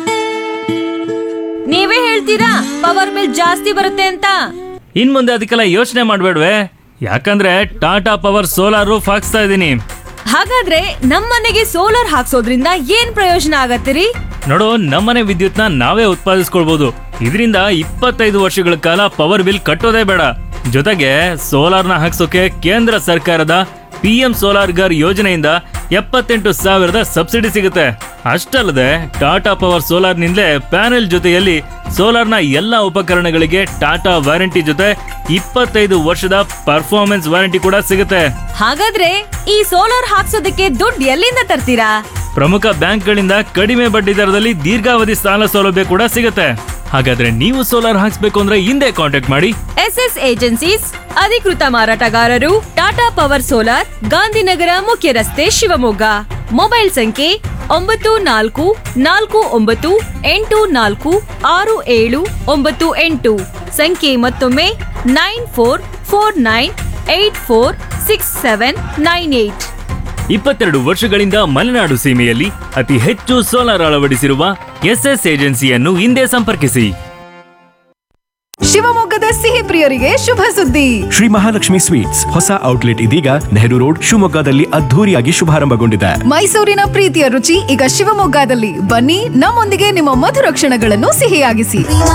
ನೀವೇ ಹೇಳ್ತೀರಾ ಪವರ್ ಬಿಲ್ ಜಾಸ್ತಿ ಬರುತ್ತೆ ಅಂತ ಇನ್ ಮುಂದೆ ಅದಕ್ಕೆಲ್ಲ ಯೋಚನೆ ಮಾಡ್ಬೇಡ್ವೆ ಯಾಕಂದ್ರೆ ಟಾಟಾ ಪವರ್ ಸೋಲಾರ್ ರೂಫ್ ಹಾಕ್ಸ್ತಾ ಇದ್ದೀನಿ ಹಾಗಾದ್ರೆ ನಮ್ಮನೆಗೆ ಸೋಲಾರ್ ಹಾಕ್ಸೋದ್ರಿಂದ ಏನ್ ಪ್ರಯೋಜನ ಆಗತ್ತಿರಿ ನೋಡು ನಮ್ಮನೆ ವಿದ್ಯುತ್ನ ನಾವೇ ಉತ್ಪಾದಿಸ್ಕೊಳ್ಬಹುದು ಇದರಿಂದ ಇಪ್ಪತ್ತೈದು ವರ್ಷಗಳ ಕಾಲ ಪವರ್ ಬಿಲ್ ಕಟ್ಟೋದೇ ಬೇಡ ಜೊತೆಗೆ ಸೋಲಾರ್ನ ಹಾಕ್ಸೋಕೆ ಕೇಂದ್ರ ಸರ್ಕಾರದ ಪಿ ಎಂ ಸೋಲಾರ್ ಗರ್ ಯೋಜನೆಯಿಂದ ಎಪ್ಪತ್ತೆಂಟು ಸಾವಿರದ ಸಬ್ಸಿಡಿ ಸಿಗುತ್ತೆ ಅಷ್ಟಲ್ಲದೆ ಟಾಟಾ ಪವರ್ ಸೋಲಾರ್ನಿಂದಲೇ ಪ್ಯಾನೆಲ್ ಜೊತೆಯಲ್ಲಿ ಸೋಲಾರ್ನ ಎಲ್ಲ ಉಪಕರಣಗಳಿಗೆ ಟಾಟಾ ವಾರಂಟಿ ಜೊತೆ ಇಪ್ಪತ್ತೈದು ವರ್ಷದ ಪರ್ಫಾರ್ಮೆನ್ಸ್ ವಾರಂಟಿ ಕೂಡ ಸಿಗುತ್ತೆ ಹಾಗಾದ್ರೆ ಈ ಸೋಲಾರ್ ಹಾಕ್ಸೋದಕ್ಕೆ ದುಡ್ಡು ಎಲ್ಲಿಂದ ತರ್ತೀರಾ ಪ್ರಮುಖ ಬ್ಯಾಂಕ್ಗಳಿಂದ ಕಡಿಮೆ ಬಡ್ಡಿ ದರದಲ್ಲಿ ದೀರ್ಘಾವಧಿ ಸಾಲ ಸೌಲಭ್ಯ ಕೂಡ ಸಿಗುತ್ತೆ ಹಾಗಾದ್ರೆ ನೀವು ಸೋಲಾರ್ ಹಾಕ್ಸ್ಬೇಕು ಅಂದ್ರೆ ಹಿಂದೆ ಕಾಂಟ್ಯಾಕ್ಟ್ ಮಾಡಿ ಎಸ್ ಎಸ್ ಏಜೆನ್ಸೀಸ್ ಅಧಿಕೃತ ಮಾರಾಟಗಾರರು ಟಾಟಾ ಪವರ್ ಸೋಲಾರ್ ಗಾಂಧಿನಗರ ಮುಖ್ಯ ರಸ್ತೆ ಶಿವಮೊಗ್ಗ ಮೊಬೈಲ್ ಸಂಖ್ಯೆ ಒಂಬತ್ತು ನಾಲ್ಕು ನಾಲ್ಕು ಒಂಬತ್ತು ಎಂಟು ನಾಲ್ಕು ಆರು ಏಳು ಒಂಬತ್ತು ಎಂಟು ಸಂಖ್ಯೆ ಮತ್ತೊಮ್ಮೆ nine four four nine eight four six seven nine eight ಇಪ್ಪತ್ತೆರಡು ವರ್ಷಗಳಿಂದ ಮಲೆನಾಡು ಸೀಮೆಯಲ್ಲಿ ಅತಿ ಹೆಚ್ಚು ಸೋಲಾರ್ ಅಳವಡಿಸಿರುವ ಎಸ್ಎಸ್ ಏಜೆನ್ಸಿಯನ್ನು ಹಿಂದೆ ಸಂಪರ್ಕಿಸಿ ಶಿವಮೊಗ್ಗದ ಸಿಹಿ ಪ್ರಿಯರಿಗೆ ಶುಭ ಸುದ್ದಿ ಶ್ರೀ ಮಹಾಲಕ್ಷ್ಮಿ ಸ್ವೀಟ್ಸ್ ಹೊಸ ಔಟ್ಲೆಟ್ ಇದೀಗ ನೆಹರು ರೋಡ್ ಶಿವಮೊಗ್ಗದಲ್ಲಿ ಅದ್ಧೂರಿಯಾಗಿ ಶುಭಾರಂಭಗೊಂಡಿದೆ ಮೈಸೂರಿನ ಪ್ರೀತಿಯ ರುಚಿ ಈಗ ಶಿವಮೊಗ್ಗದಲ್ಲಿ ಬನ್ನಿ ನಮ್ಮೊಂದಿಗೆ ನಿಮ್ಮ ಮಧುರ ಕ್ಷಣಗಳನ್ನು ಸಿಹಿಯಾಗಿಸಿ